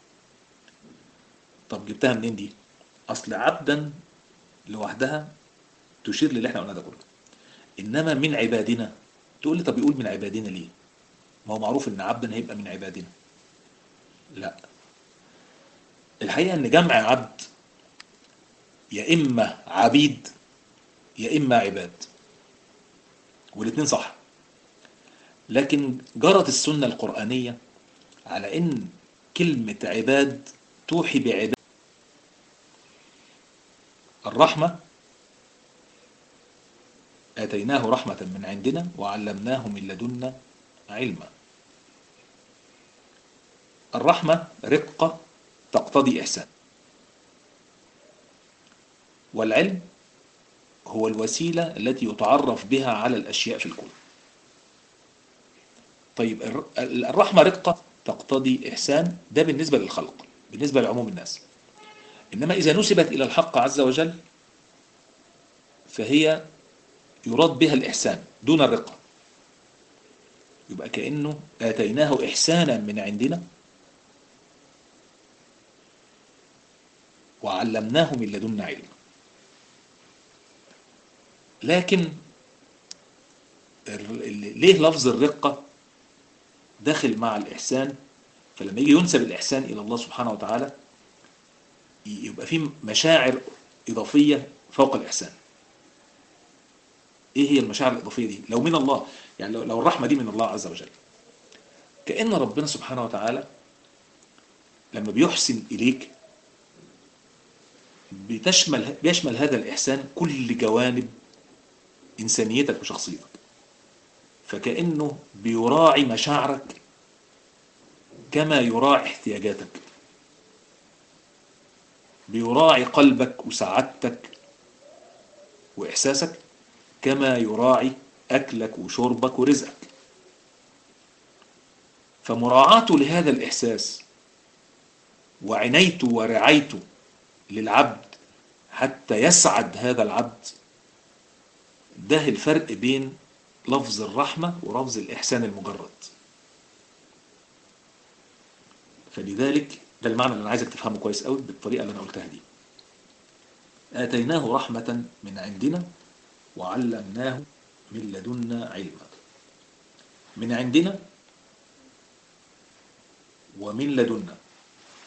Speaker 1: طب جبتها منين دي أصل عبدا لوحدها تشير للي احنا قلنا ده كله إنما من عبادنا تقول لي طب يقول من عبادنا ليه ما هو معروف ان عبدا هيبقى من عبادنا لا الحقيقة ان جمع عبد يا اما عبيد يا اما عباد والاثنين صح لكن جرت السنة القرآنية على ان كلمة عباد توحي بعباد الرحمة آتيناه رحمة من عندنا وعلمناه من لدنا علما الرحمة رقة تقتضي إحسان والعلم هو الوسيلة التي يتعرف بها على الأشياء في الكون طيب الرحمة رقة تقتضي إحسان ده بالنسبة للخلق بالنسبة لعموم الناس إنما إذا نسبت إلى الحق عز وجل فهي يراد بها الإحسان دون الرقة يبقى كأنه آتيناه إحسانا من عندنا وعلمناه من لدنا علما لكن ليه لفظ الرقة داخل مع الإحسان فلما يجي ينسب الإحسان إلى الله سبحانه وتعالى يبقى فيه مشاعر إضافية فوق الإحسان ايه هي المشاعر الاضافيه دي لو من الله يعني لو, لو الرحمه دي من الله عز وجل كان ربنا سبحانه وتعالى لما بيحسن اليك بتشمل بيشمل هذا الاحسان كل جوانب انسانيتك وشخصيتك فكانه بيراعي مشاعرك كما يراعي احتياجاتك بيراعي قلبك وسعادتك واحساسك كما يراعي أكلك وشربك ورزقك فمراعاته لهذا الإحساس وعنيته ورعايته للعبد حتى يسعد هذا العبد ده الفرق بين لفظ الرحمة ولفظ الإحسان المجرد فلذلك ده المعنى اللي أنا عايزك تفهمه كويس قوي بالطريقة اللي أنا قلتها دي آتيناه رحمة من عندنا وعلمناه من لدنا علما من عندنا ومن لدنا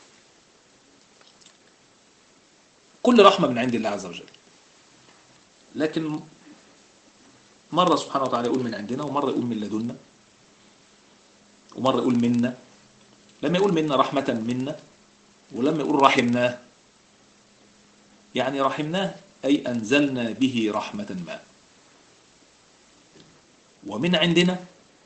Speaker 1: كل رحمة من عند الله عز وجل لكن مرة سبحانه وتعالى يقول من عندنا ومرة يقول من لدنا ومرة يقول منا لما يقول منا رحمة منا ولما يقول رحمناه يعني رحمناه أي أنزلنا به رحمة ما ومن عندنا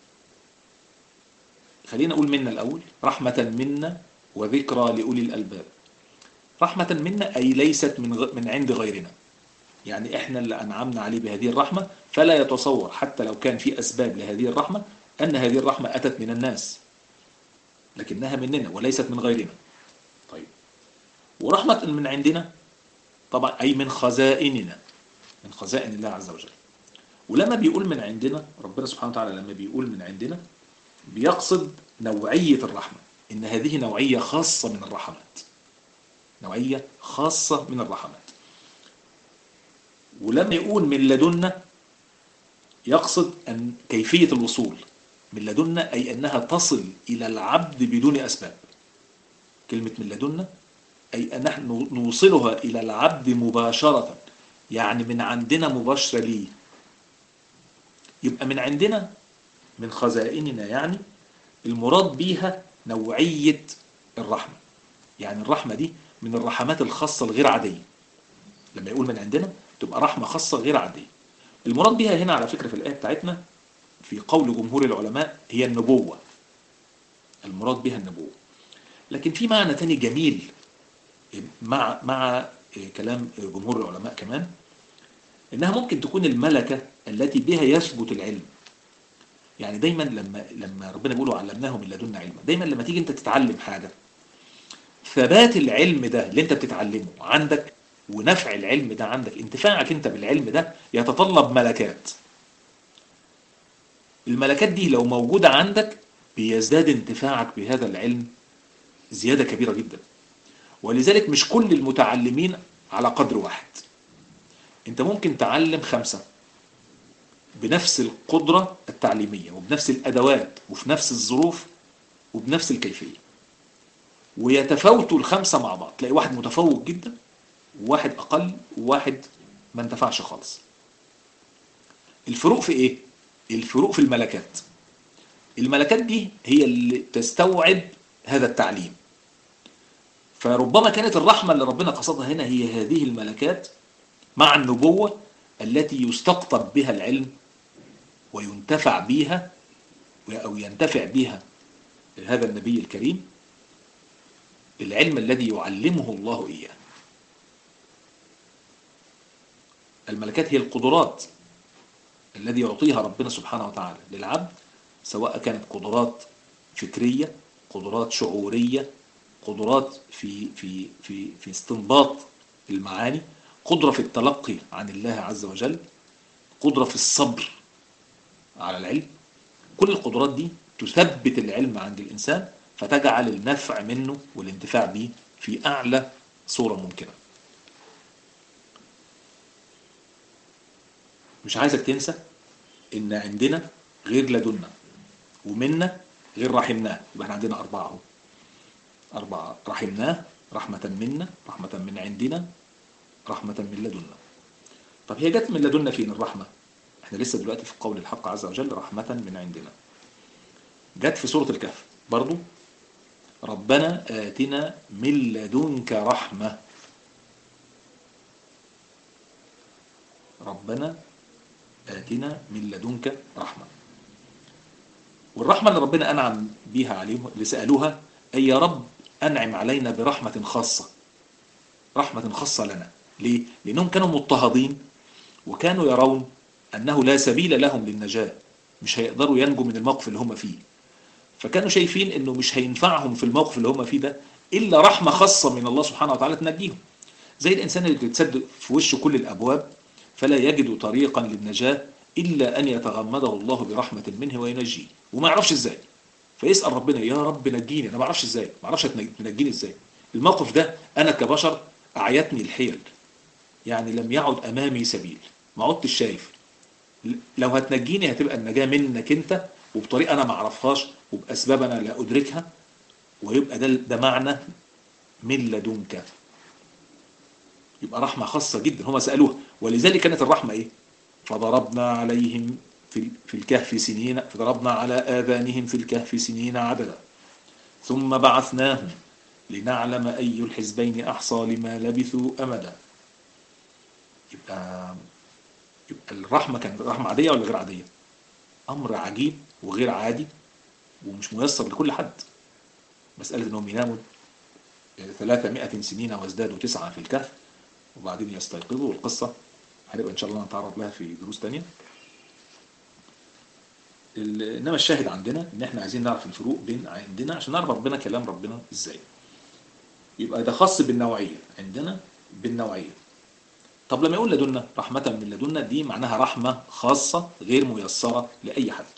Speaker 1: خلينا نقول منا الأول رحمة منا وذكرى لأولي الألباب رحمة منا أي ليست من, غ... من عند غيرنا يعني إحنا اللي أنعمنا عليه بهذه الرحمة فلا يتصور حتى لو كان في أسباب لهذه الرحمة أن هذه الرحمة أتت من الناس لكنها مننا وليست من غيرنا طيب ورحمة من عندنا طبعا أي من خزائننا من خزائن الله عز وجل ولما بيقول من عندنا ربنا سبحانه وتعالى لما بيقول من عندنا بيقصد نوعية الرحمة إن هذه نوعية خاصة من الرحمات نوعية خاصة من الرحمات ولما يقول من لدنا يقصد أن كيفية الوصول من لدنا أي أنها تصل إلى العبد بدون أسباب كلمة من لدنا أي أن نحن نوصلها إلى العبد مباشرة يعني من عندنا مباشرة ليه يبقى من عندنا من خزائننا يعني المراد بيها نوعية الرحمة يعني الرحمة دي من الرحمات الخاصة الغير عادية لما يقول من عندنا تبقى رحمة خاصة غير عادية المراد بها هنا على فكرة في الآية بتاعتنا في قول جمهور العلماء هي النبوة المراد بها النبوة لكن في معنى تاني جميل مع مع كلام جمهور العلماء كمان انها ممكن تكون الملكة التي بها يثبت العلم يعني دايما لما لما ربنا بيقول علمناه من لدنا علما دايما لما تيجي انت تتعلم حاجة ثبات العلم ده اللي انت بتتعلمه عندك ونفع العلم ده عندك انتفاعك انت بالعلم ده يتطلب ملكات الملكات دي لو موجودة عندك بيزداد انتفاعك بهذا العلم زيادة كبيرة جدا ولذلك مش كل المتعلمين على قدر واحد انت ممكن تعلم خمسة بنفس القدرة التعليمية وبنفس الأدوات وفي نفس الظروف وبنفس الكيفية ويتفاوتوا الخمسة مع بعض تلاقي واحد متفوق جدا وواحد أقل وواحد ما انتفعش خالص الفروق في إيه؟ الفروق في الملكات الملكات دي هي اللي تستوعب هذا التعليم فربما كانت الرحمة اللي ربنا قصدها هنا هي هذه الملكات مع النبوة التي يستقطب بها العلم وينتفع بها أو ينتفع بها هذا النبي الكريم العلم الذي يعلمه الله إياه الملكات هي القدرات الذي يعطيها ربنا سبحانه وتعالى للعبد سواء كانت قدرات فكرية قدرات شعورية قدرات في في في في استنباط المعاني قدرة في التلقي عن الله عز وجل قدرة في الصبر على العلم كل القدرات دي تثبت العلم عند الإنسان فتجعل النفع منه والانتفاع به في أعلى صورة ممكنة مش عايزك تنسى إن عندنا غير لدنا ومنا غير رحمناه يبقى احنا عندنا أربعة اهو أربعة رحمناه رحمة منا رحمة من عندنا رحمة من لدنا طب هي جت من لدنا فين الرحمة احنا لسه دلوقتي في قول الحق عز وجل رحمة من عندنا جت في سورة الكهف برضو ربنا آتنا من لدنك رحمة ربنا آتنا من لدنك رحمة والرحمة اللي ربنا أنعم بيها عليهم اللي سألوها أي يا رب أنعم علينا برحمة خاصة رحمة خاصة لنا ليه؟ لأنهم كانوا مضطهدين وكانوا يرون أنه لا سبيل لهم للنجاة مش هيقدروا ينجوا من الموقف اللي هم فيه فكانوا شايفين أنه مش هينفعهم في الموقف اللي هم فيه ده إلا رحمة خاصة من الله سبحانه وتعالى تنجيهم زي الإنسان اللي بتتسد في وشه كل الأبواب فلا يجد طريقا للنجاة إلا أن يتغمده الله برحمة منه وينجيه وما يعرفش إزاي فيسأل ربنا يا رب نجيني أنا ما أعرفش إزاي ما أعرفش تنجيني إزاي الموقف ده أنا كبشر أعيتني الحيل يعني لم يعد أمامي سبيل ما عدتش شايف لو هتنجيني هتبقى النجاة منك أنت وبطريقة أنا ما أعرفهاش وبأسباب أنا لا أدركها ويبقى ده, ده معنى من لدنك يبقى رحمة خاصة جدا هم سألوها ولذلك كانت الرحمة ايه فضربنا عليهم في في الكهف سنين فضربنا على آذانهم في الكهف سنين عددا ثم بعثناهم لنعلم أي الحزبين أحصى لما لبثوا أمدا يبقى يبقى الرحمة كانت رحمة عادية ولا غير عادية أمر عجيب وغير عادي ومش ميسر لكل حد مسألة أنهم يناموا 300 سنين وازدادوا تسعة في الكهف وبعدين يستيقظوا والقصة هنبقى إن شاء الله نتعرض لها في دروس تانية إنما الشاهد عندنا إن إحنا عايزين نعرف الفروق بين عندنا عشان نعرف ربنا كلام ربنا إزاي يبقى ده خاص بالنوعية عندنا بالنوعية طب لما يقول لدنا رحمة من لدنا دي معناها رحمة خاصة غير ميسرة لأي حد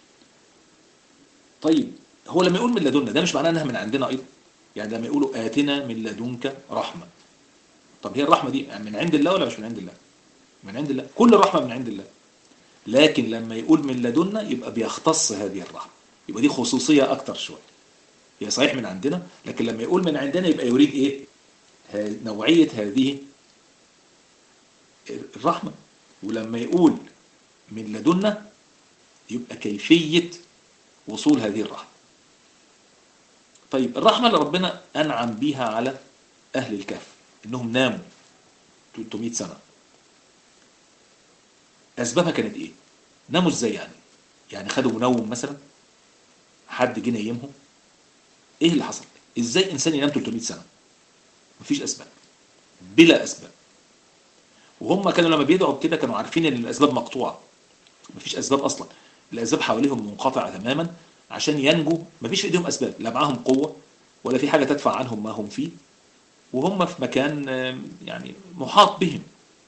Speaker 1: طيب هو لما يقول من لدنا ده مش معناه انها من عندنا ايضا يعني لما يقولوا آتنا من لدنك رحمة طب هي الرحمة دي من عند الله ولا مش من عند الله من عند الله كل الرحمة من عند الله لكن لما يقول من لدنا يبقى بيختص هذه الرحمة يبقى دي خصوصية أكتر شوية هي صحيح من عندنا لكن لما يقول من عندنا يبقى يريد إيه نوعية هذه الرحمة ولما يقول من لدنا يبقى كيفية وصول هذه الرحمة طيب الرحمة اللي ربنا أنعم بيها على أهل الكهف إنهم ناموا 300 سنة أسبابها كانت إيه؟ ناموا إزاي يعني؟ يعني خدوا منوم مثلا؟ حد جه نيمهم؟ إيه اللي حصل؟ إزاي إنسان ينام 300 سنة؟ مفيش أسباب بلا أسباب وهم كانوا لما بيدعوا كده كانوا عارفين ان الاسباب مقطوعه مفيش اسباب اصلا الاسباب حواليهم منقطعه تماما عشان ينجوا مفيش في ايديهم اسباب لا معاهم قوه ولا في حاجه تدفع عنهم ما هم فيه وهم في مكان يعني محاط بهم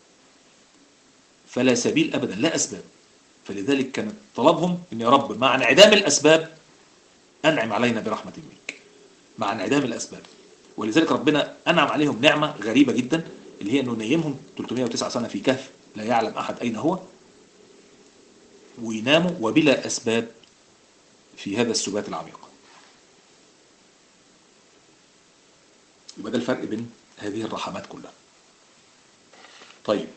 Speaker 1: فلا سبيل ابدا لا اسباب فلذلك كان طلبهم ان يا رب مع انعدام الاسباب انعم علينا برحمه منك مع انعدام الاسباب ولذلك ربنا انعم عليهم نعمه غريبه جدا اللي هي انه نيمهم 309 سنه في كهف لا يعلم احد اين هو ويناموا وبلا اسباب في هذا السبات العميق يبقى ده الفرق بين هذه الرحمات كلها طيب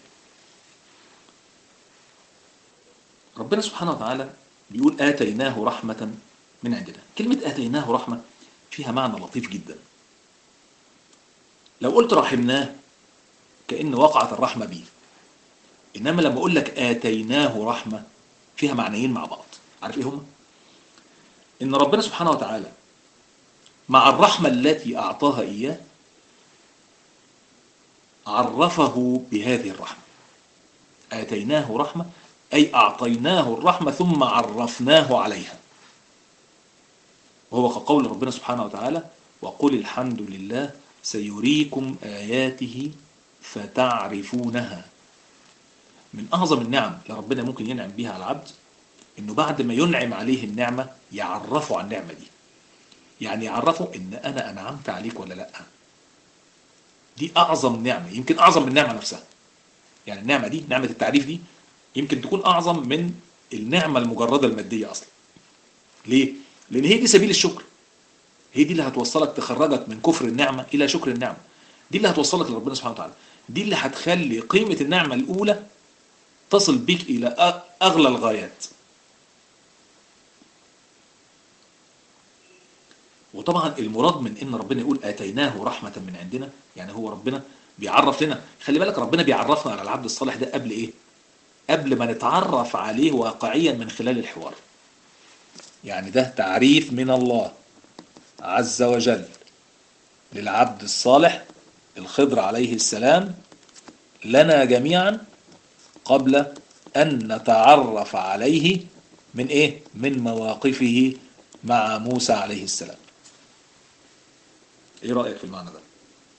Speaker 1: ربنا سبحانه وتعالى بيقول آتيناه رحمة من عندنا كلمة آتيناه رحمة فيها معنى لطيف جدا لو قلت رحمناه كأن وقعت الرحمة بيه إنما لما أقول لك آتيناه رحمة فيها معنيين مع بعض عارف إيه هم؟ إن ربنا سبحانه وتعالى مع الرحمة التي أعطاها إياه عرفه بهذه الرحمة آتيناه رحمة أي أعطيناه الرحمة ثم عرفناه عليها وهو كقول ربنا سبحانه وتعالى وقل الحمد لله سيريكم آياته فتعرفونها من أعظم النعم اللي ربنا ممكن ينعم بها على العبد إنه بعد ما ينعم عليه النعمة يعرفه عن النعمة دي يعني يعرفه إن أنا أنعمت عليك ولا لأ دي أعظم نعمة يمكن أعظم من النعمة نفسها يعني النعمة دي نعمة التعريف دي يمكن تكون أعظم من النعمة المجردة المادية أصلا ليه؟ لأن هي دي سبيل الشكر هي دي اللي هتوصلك تخرجك من كفر النعمة إلى شكر النعمة دي اللي هتوصلك لربنا سبحانه وتعالى دي اللي هتخلي قيمة النعمة الأولى تصل بك إلى أغلى الغايات وطبعا المراد من ان ربنا يقول اتيناه رحمه من عندنا يعني هو ربنا بيعرف لنا خلي بالك ربنا بيعرفنا على العبد الصالح ده قبل ايه قبل ما نتعرف عليه واقعيا من خلال الحوار يعني ده تعريف من الله عز وجل للعبد الصالح الخضر عليه السلام لنا جميعا قبل ان نتعرف عليه من ايه من مواقفه مع موسى عليه السلام ايه رأيك في المعنى ده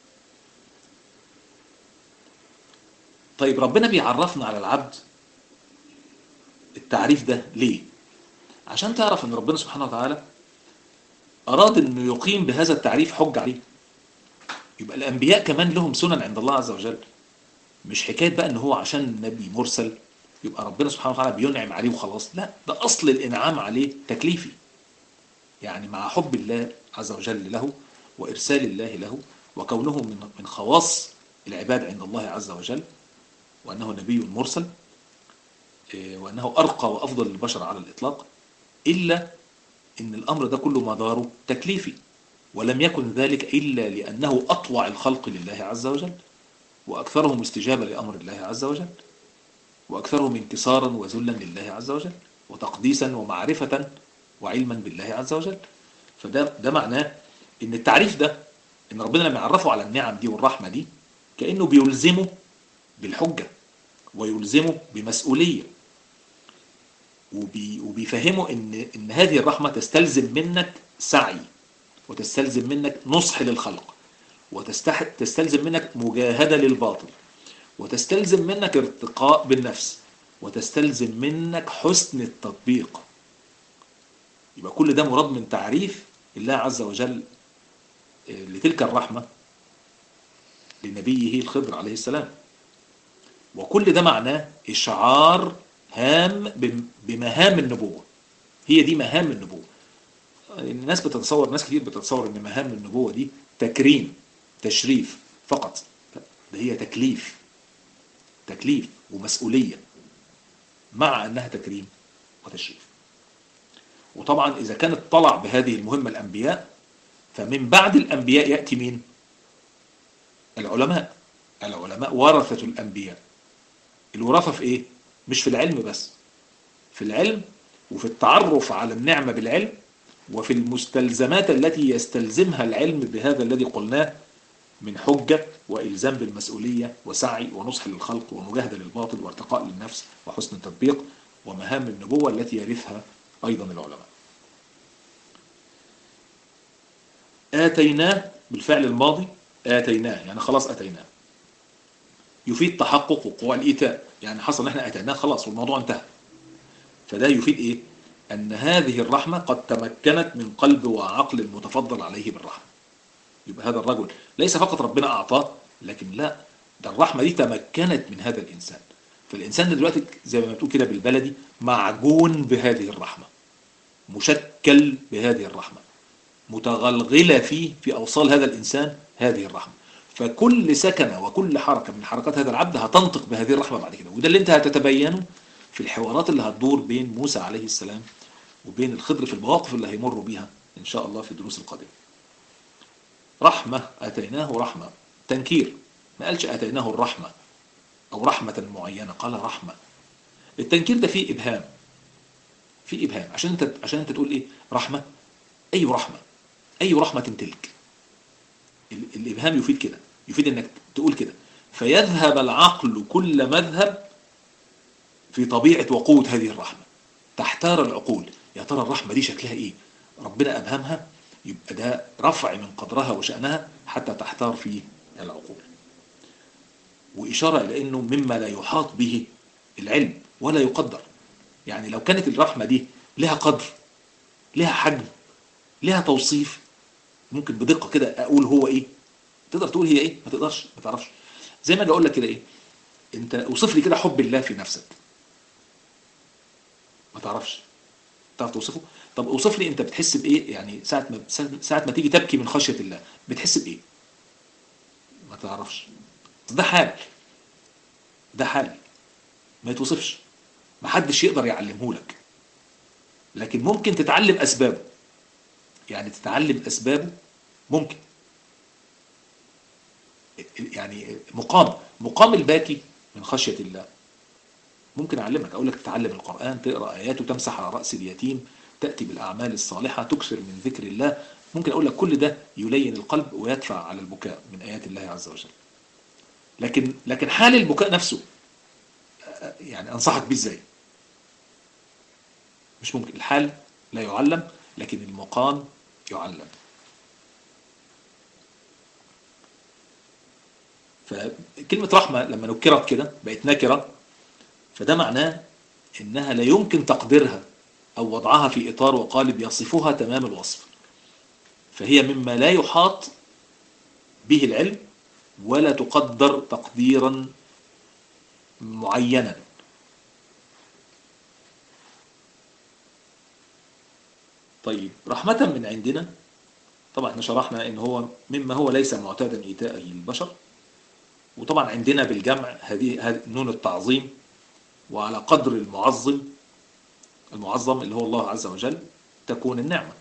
Speaker 1: طيب ربنا بيعرفنا على العبد التعريف ده ليه عشان تعرف ان ربنا سبحانه وتعالى اراد انه يقيم بهذا التعريف حج عليه يبقى الانبياء كمان لهم سنن عند الله عز وجل مش حكايه بقى ان هو عشان نبي مرسل يبقى ربنا سبحانه وتعالى بينعم عليه وخلاص لا ده اصل الانعام عليه تكليفي يعني مع حب الله عز وجل له وإرسال الله له وكونه من من خواص العباد عند الله عز وجل وأنه نبي مرسل إيه، وأنه أرقى وأفضل البشر على الإطلاق إلا إن الأمر ده كله مداره تكليفي ولم يكن ذلك إلا لأنه أطوع الخلق لله عز وجل وأكثرهم استجابة لأمر الله عز وجل وأكثرهم انكسارا وذلا لله عز وجل وتقديسا ومعرفة وعلما بالله عز وجل فده ده معناه ان التعريف ده ان ربنا لما يعرفه على النعم دي والرحمة دي كأنه بيلزمه بالحجة ويلزمه بمسؤولية وبي وبيفهمه ان ان هذه الرحمة تستلزم منك سعي وتستلزم منك نصح للخلق وتستلزم منك مجاهدة للباطل وتستلزم منك ارتقاء بالنفس وتستلزم منك حسن التطبيق يبقى كل ده مراد من تعريف الله عز وجل لتلك الرحمة لنبيه الخضر عليه السلام وكل ده معناه إشعار هام بمهام النبوة هي دي مهام النبوة الناس بتتصور ناس كتير بتتصور ان مهام النبوة دي تكريم تشريف فقط ده هي تكليف تكليف ومسؤولية مع أنها تكريم وتشريف وطبعا إذا كانت طلع بهذه المهمة الأنبياء فمن بعد الأنبياء يأتي مين العلماء العلماء ورثة الأنبياء الوراثة في إيه مش في العلم بس في العلم وفي التعرف على النعمة بالعلم وفي المستلزمات التي يستلزمها العلم بهذا الذي قلناه من حجة وإلزام بالمسؤولية وسعي ونصح للخلق ومجاهدة للباطل وارتقاء للنفس وحسن التطبيق ومهام النبوة التي يرثها أيضا العلماء آتيناه بالفعل الماضي آتيناه يعني خلاص آتيناه يفيد تحقق وقوع الإيتاء يعني حصل احنا آتيناه خلاص والموضوع انتهى فده يفيد إيه أن هذه الرحمة قد تمكنت من قلب وعقل المتفضل عليه بالرحمة يبقى هذا الرجل ليس فقط ربنا أعطاه لكن لا ده الرحمة دي تمكنت من هذا الإنسان فالإنسان دلوقتي زي ما بتقول كده بالبلدي معجون بهذه الرحمة مشكل بهذه الرحمة متغلغلة فيه في أوصال هذا الإنسان هذه الرحمة فكل سكنة وكل حركة من حركات هذا العبد هتنطق بهذه الرحمة بعد كده وده اللي انت هتتبينه في الحوارات اللي هتدور بين موسى عليه السلام وبين الخضر في المواقف اللي هيمروا بيها إن شاء الله في الدروس القادمة رحمة أتيناه رحمة تنكير ما قالش أتيناه الرحمة أو رحمة معينة قال رحمة التنكير ده فيه إبهام فيه إبهام عشان أنت عشان أنت تقول إيه رحمة أي رحمة أي رحمة تلك الإبهام يفيد كده يفيد إنك تقول كده فيذهب العقل كل مذهب في طبيعة وقوة هذه الرحمة تحتار العقول يا ترى الرحمة دي شكلها إيه ربنا أبهمها يبقى ده رفع من قدرها وشأنها حتى تحتار في العقول وإشارة إلى أنه مما لا يحاط به العلم ولا يقدر يعني لو كانت الرحمة دي لها قدر لها حجم لها توصيف ممكن بدقة كده أقول هو إيه تقدر تقول هي إيه ما تقدرش ما تعرفش زي ما أجي أقول لك كده إيه أنت اوصف لي كده حب الله في نفسك ما تعرفش تعرف توصفه طب اوصف لي انت بتحس بايه يعني ساعه ما ساعه ما تيجي تبكي من خشيه الله بتحس بايه ما تعرفش ده حال ده حال ما يتوصفش ما حدش يقدر يعلمه لك لكن ممكن تتعلم اسبابه يعني تتعلم اسبابه ممكن يعني مقام مقام الباكي من خشيه الله ممكن اعلمك اقول لك تتعلم القران تقرا ايات وتمسح على راس اليتيم تأتي بالأعمال الصالحة تكثر من ذكر الله ممكن أقول لك كل ده يلين القلب ويدفع على البكاء من آيات الله عز وجل لكن لكن حال البكاء نفسه يعني أنصحك بيه إزاي مش ممكن الحال لا يعلم لكن المقام يعلم فكلمة رحمة لما نكرت كده بقت نكرة فده معناه إنها لا يمكن تقديرها أو وضعها في إطار وقالب يصفها تمام الوصف فهي مما لا يحاط به العلم ولا تقدر تقديرا معينا طيب رحمة من عندنا طبعا احنا شرحنا ان هو مما هو ليس معتادا ايتاء البشر وطبعا عندنا بالجمع هذه هذه نون التعظيم وعلى قدر المعظم المعظم اللي هو الله عز وجل تكون النعمة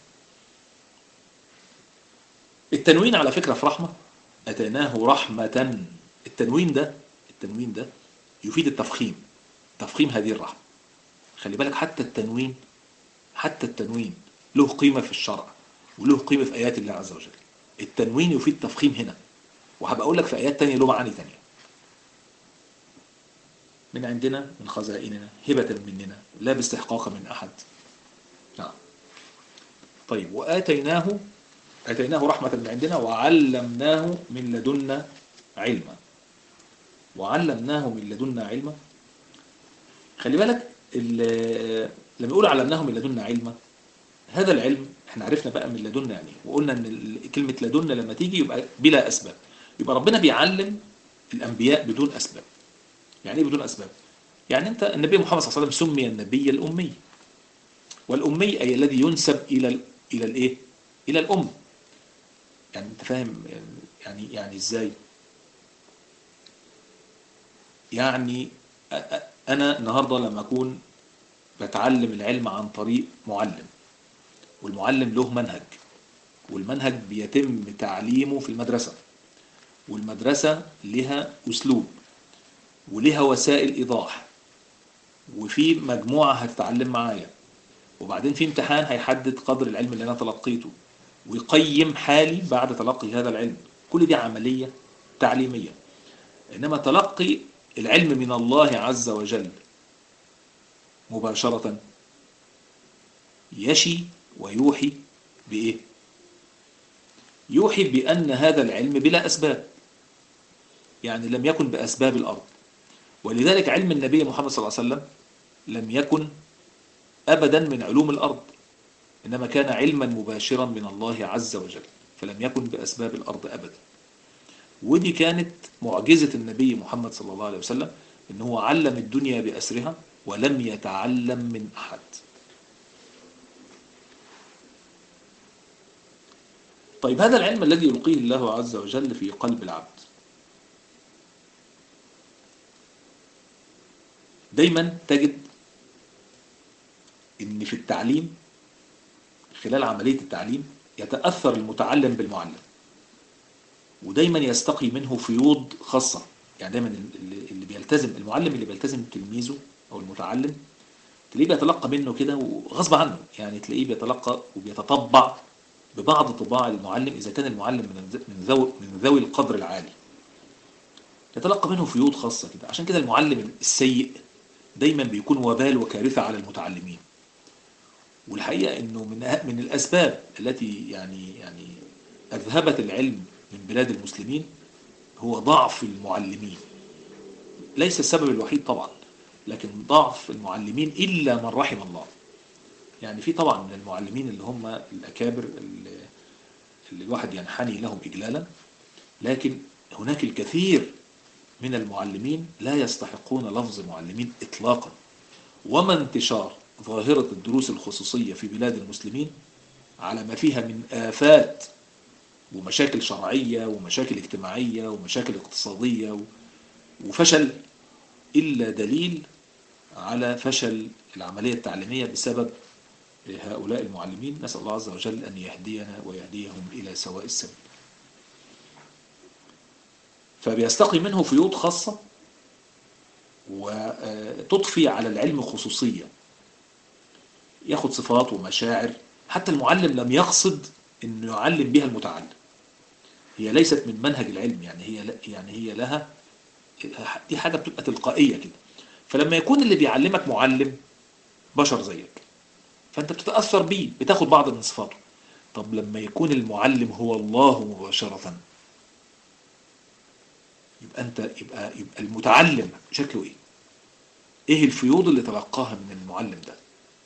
Speaker 1: التنوين على فكرة في رحمة أتيناه رحمة التنوين ده التنوين ده يفيد التفخيم تفخيم هذه الرحمة خلي بالك حتى التنوين حتى التنوين له قيمة في الشرع وله قيمة في آيات الله عز وجل التنوين يفيد تفخيم هنا وهبقى أقول لك في آيات تانية له معاني تانية من عندنا من خزائننا هبة مننا لا باستحقاق من أحد نعم طيب وآتيناه آتيناه رحمة من عندنا وعلمناه من لدنا علما وعلمناه من لدنا علما خلي بالك ال- لما يقول علمناه من لدنا علما هذا العلم احنا عرفنا بقى من لدنا يعني وقلنا ان ال- كلمة لدنا لما تيجي يبقى بلا أسباب يبقى ربنا بيعلم الأنبياء بدون أسباب يعني ايه بدون أسباب يعني انت النبي محمد صلى الله عليه وسلم سمي النبي الأمي والأمي أي الذي ينسب إلى ال- إلى الإيه إلى الأم يعني انت فاهم يعني يعني ازاي يعني أ- أ- انا النهارده لما اكون بتعلم العلم عن طريق معلم والمعلم له منهج والمنهج بيتم تعليمه في المدرسة والمدرسة لها أسلوب ولها وسائل إيضاح وفي مجموعة هتتعلم معايا وبعدين في امتحان هيحدد قدر العلم اللي أنا تلقيته ويقيم حالي بعد تلقي هذا العلم كل دي عملية تعليمية إنما تلقي العلم من الله عز وجل مباشرة يشي ويوحي بإيه؟ يوحي بأن هذا العلم بلا أسباب يعني لم يكن بأسباب الأرض ولذلك علم النبي محمد صلى الله عليه وسلم لم يكن أبدا من علوم الأرض إنما كان علما مباشرا من الله عز وجل فلم يكن بأسباب الأرض أبدا ودي كانت معجزة النبي محمد صلى الله عليه وسلم إن هو علم الدنيا بأسرها ولم يتعلم من أحد طيب هذا العلم الذي يلقيه الله عز وجل في قلب العبد دايما تجد ان في التعليم خلال عملية التعليم يتأثر المتعلم بالمعلم ودايما يستقي منه فيوض خاصة يعني دايما اللي اللي بيلتزم المعلم اللي بيلتزم تلميذه او المتعلم تلاقيه بيتلقى منه كده وغصب عنه يعني تلاقيه بيتلقى وبيتطبع ببعض طباع المعلم إذا كان المعلم من من ذوي من ذوي القدر العالي يتلقى منه فيوض خاصة كده عشان كده المعلم السيء دايما بيكون وبال وكارثة على المتعلمين والحقيقة انه من أه- من الاسباب التي يعني يعني اذهبت العلم من بلاد المسلمين هو ضعف المعلمين ليس السبب الوحيد طبعا لكن ضعف المعلمين الا من رحم الله يعني في طبعا من المعلمين اللي هم الأكابر اللي, اللي الواحد ينحني لهم إجلالا لكن هناك الكثير من المعلمين لا يستحقون لفظ معلمين إطلاقا وما انتشار ظاهرة الدروس الخصوصية في بلاد المسلمين على ما فيها من آفات ومشاكل شرعية ومشاكل اجتماعية ومشاكل اقتصادية و- وفشل إلا دليل على فشل العملية التعليمية بسبب هؤلاء المعلمين نسأل الله عز وجل أن يهدينا ويهديهم إلى سواء السبيل فبيستقي منه فيوض خاصة وتضفي على العلم خصوصية ياخد صفات ومشاعر حتى المعلم لم يقصد انه يعلم بها المتعلم هي ليست من منهج العلم يعني هي يعني هي لها دي حاجة بتبقى تلقائية كده فلما يكون اللي بيعلمك معلم بشر زيك فانت بتتأثر بيه بتاخد بعض من صفاته طب لما يكون المعلم هو الله مباشرة يبقى انت يبقى يبقى المتعلم شكله ايه ايه الفيوض اللي تلقاها من المعلم ده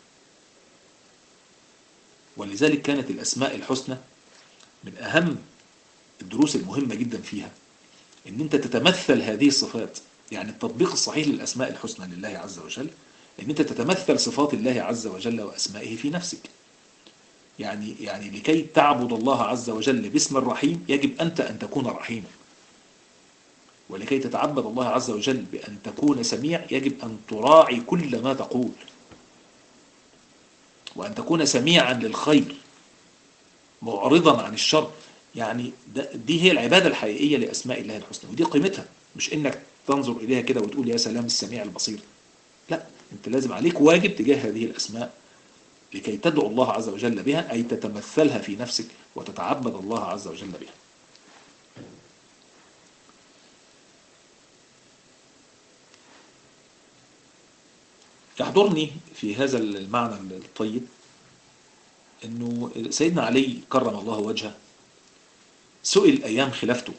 Speaker 1: ولذلك كانت الاسماء الحسنى من اهم الدروس المهمة جدا فيها ان انت تتمثل هذه الصفات يعني التطبيق الصحيح للاسماء الحسنى لله عز وجل ان انت تتمثل صفات الله عز وجل واسمائه في نفسك يعني يعني لكي تعبد الله عز وجل باسم الرحيم يجب انت ان تكون رحيما ولكي تتعبد الله عز وجل بأن تكون سميع يجب أن تراعي كل ما تقول وأن تكون سميعا للخير معرضا عن الشر يعني دي هي العبادة الحقيقية لأسماء الله الحسنى ودي قيمتها مش إنك تنظر إليها كده وتقول يا سلام السميع البصير لا أنت لازم عليك واجب تجاه هذه الأسماء لكي تدعو الله عز وجل بها أي تتمثلها في نفسك وتتعبد الله عز وجل بها يحضرني في هذا المعنى الطيب أنه سيدنا علي كرم الله وجهه سئل أيام خلافته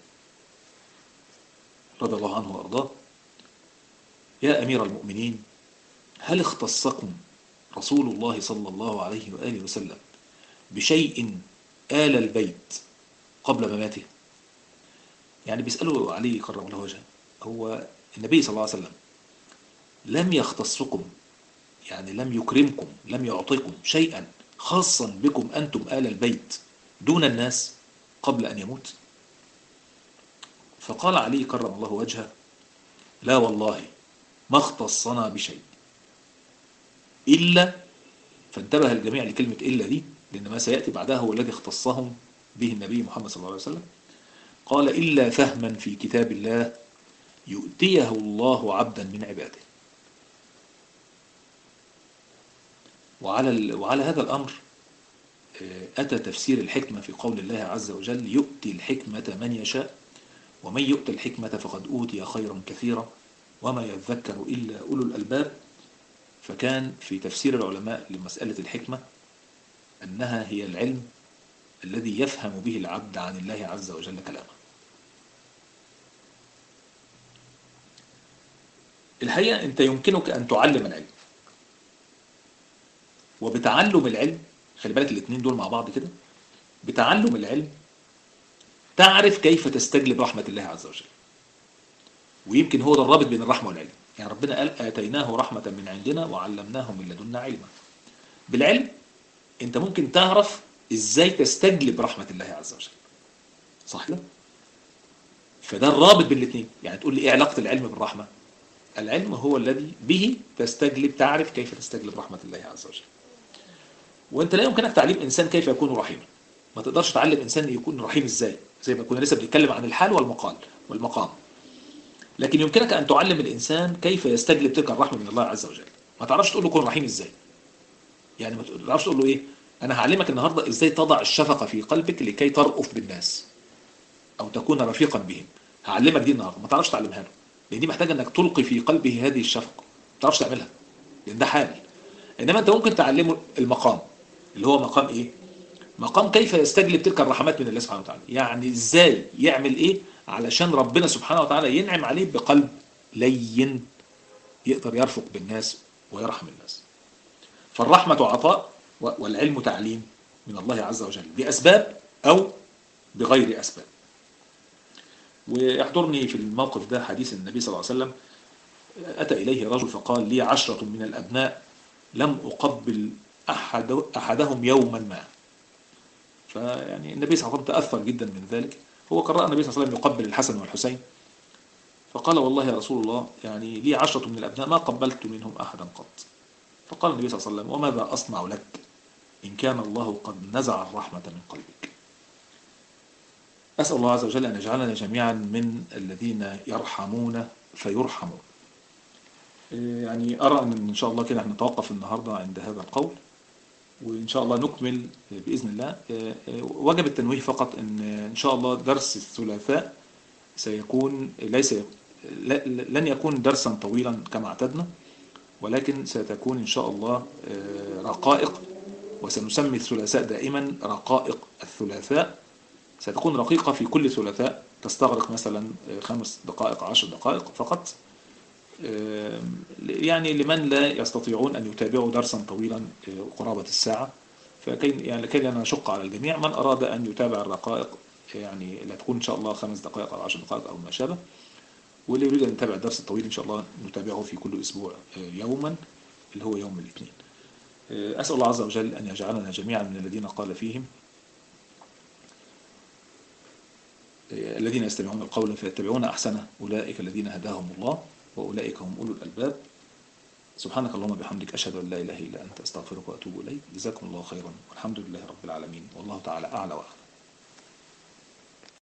Speaker 1: رضي الله عنه وأرضاه يا أمير المؤمنين هل اختصكم رسول الله صلى الله عليه وآله وسلم بشيء آل البيت قبل مماته يعني بيسألوا علي كرم الله وجهه هو النبي صلى الله عليه وسلم لم يختصكم يعني لم يكرمكم لم يعطيكم شيئا خاصا بكم أنتم آل البيت دون الناس قبل أن يموت فقال علي كرم الله وجهه لا والله ما اختصنا بشيء إلا فانتبه الجميع لكلمة إلا دي لأن ما سيأتي بعدها هو الذي اختصهم به النبي محمد صلى الله عليه وسلم قال إلا فهما في كتاب الله يؤتيه الله عبدا من عباده وعلى وعلى هذا الأمر أتى تفسير الحكمة في قول الله عز وجل يؤتي الحكمة من يشاء ومن يؤت الحكمة فقد أوتي خيرا كثيرا وما يذكر إلا أولو الألباب فكان في تفسير العلماء لمسألة الحكمة أنها هي العلم الذي يفهم به العبد عن الله عز وجل كلامه الحقيقة أنت يمكنك أن تعلم العلم وبتعلم العلم خلي بالك الاثنين دول مع بعض كده بتعلم العلم تعرف كيف تستجلب رحمة الله عز وجل ويمكن هو ده الرابط بين الرحمة والعلم يعني ربنا قال آتيناه رحمة من عندنا وعلمناه من لدنا علما بالعلم انت ممكن تعرف ازاي تستجلب رحمة الله عز وجل صح كده فده الرابط بين الاثنين يعني تقول لي ايه علاقة العلم بالرحمة العلم هو الذي به تستجلب تعرف كيف تستجلب رحمة الله عز وجل وانت لا يمكنك تعليم انسان كيف يكون رحيما ما تقدرش تعلم انسان يكون رحيم ازاي زي ما كنا لسه بنتكلم عن الحال والمقال والمقام لكن يمكنك ان تعلم الانسان كيف يستجلب تلك الرحمه من الله عز وجل ما تعرفش تقول له كن رحيم ازاي يعني ما تعرفش تقول له ايه انا هعلمك النهارده ازاي تضع الشفقه في قلبك لكي ترأف بالناس او تكون رفيقا بهم هعلمك دي النهارده ما تعرفش تعلمها له لان دي محتاجه انك تلقي في قلبه هذه الشفقه ما تعرفش تعملها لان ده حال انما انت ممكن تعلمه المقام اللي هو مقام ايه مقام كيف يستجلب تلك الرحمات من الله سبحانه وتعالى يعني ازاي يعمل ايه علشان ربنا سبحانه وتعالى ينعم عليه بقلب لين يقدر يرفق بالناس ويرحم الناس فالرحمة عطاء والعلم تعليم من الله عز وجل بأسباب أو بغير أسباب ويحضرني في الموقف ده حديث النبي صلى الله عليه وسلم أتى إليه رجل فقال لي عشرة من الأبناء لم أقبل أحد أحدهم يوما ما فيعني النبي صلى الله عليه وسلم تأثر جدا من ذلك هو كان رأى النبي صلى الله عليه وسلم يقبل الحسن والحسين فقال والله يا رسول الله يعني لي عشرة من الأبناء ما قبلت منهم أحدا قط فقال النبي صلى الله عليه وسلم وماذا أصنع لك إن كان الله قد نزع الرحمة من قلبك أسأل الله عز وجل أن يجعلنا جميعا من الذين يرحمون فيرحمون يعني أرى أن إن شاء الله كده نتوقف النهاردة عند هذا القول وإن شاء الله نكمل بإذن الله وجب التنويه فقط أن إن شاء الله درس الثلاثاء سيكون ليس لن يكون درسا طويلا كما اعتدنا ولكن ستكون إن شاء الله رقائق وسنسمي الثلاثاء دائما رقائق الثلاثاء ستكون رقيقة في كل ثلاثاء تستغرق مثلا خمس دقائق عشر دقائق فقط يعني لمن لا يستطيعون أن يتابعوا درسا طويلا قرابة الساعة فكي يعني لكي لا نشق على الجميع من أراد أن يتابع الرقائق يعني لا تكون إن شاء الله خمس دقائق أو عشر دقائق أو ما شابه واللي يريد أن يتابع الدرس الطويل إن شاء الله نتابعه في كل أسبوع يوما اللي هو يوم الاثنين أسأل الله عز وجل أن يجعلنا جميعا من الذين قال فيهم الذين يستمعون القول فيتبعون أحسنه أولئك الذين هداهم الله وأولئك هم أولو الألباب سبحانك اللهم بحمدك أشهد أن لا إله إلا أنت أستغفرك وأتوب إليك جزاكم الله خيرا والحمد لله رب العالمين والله تعالى أعلى وأعلم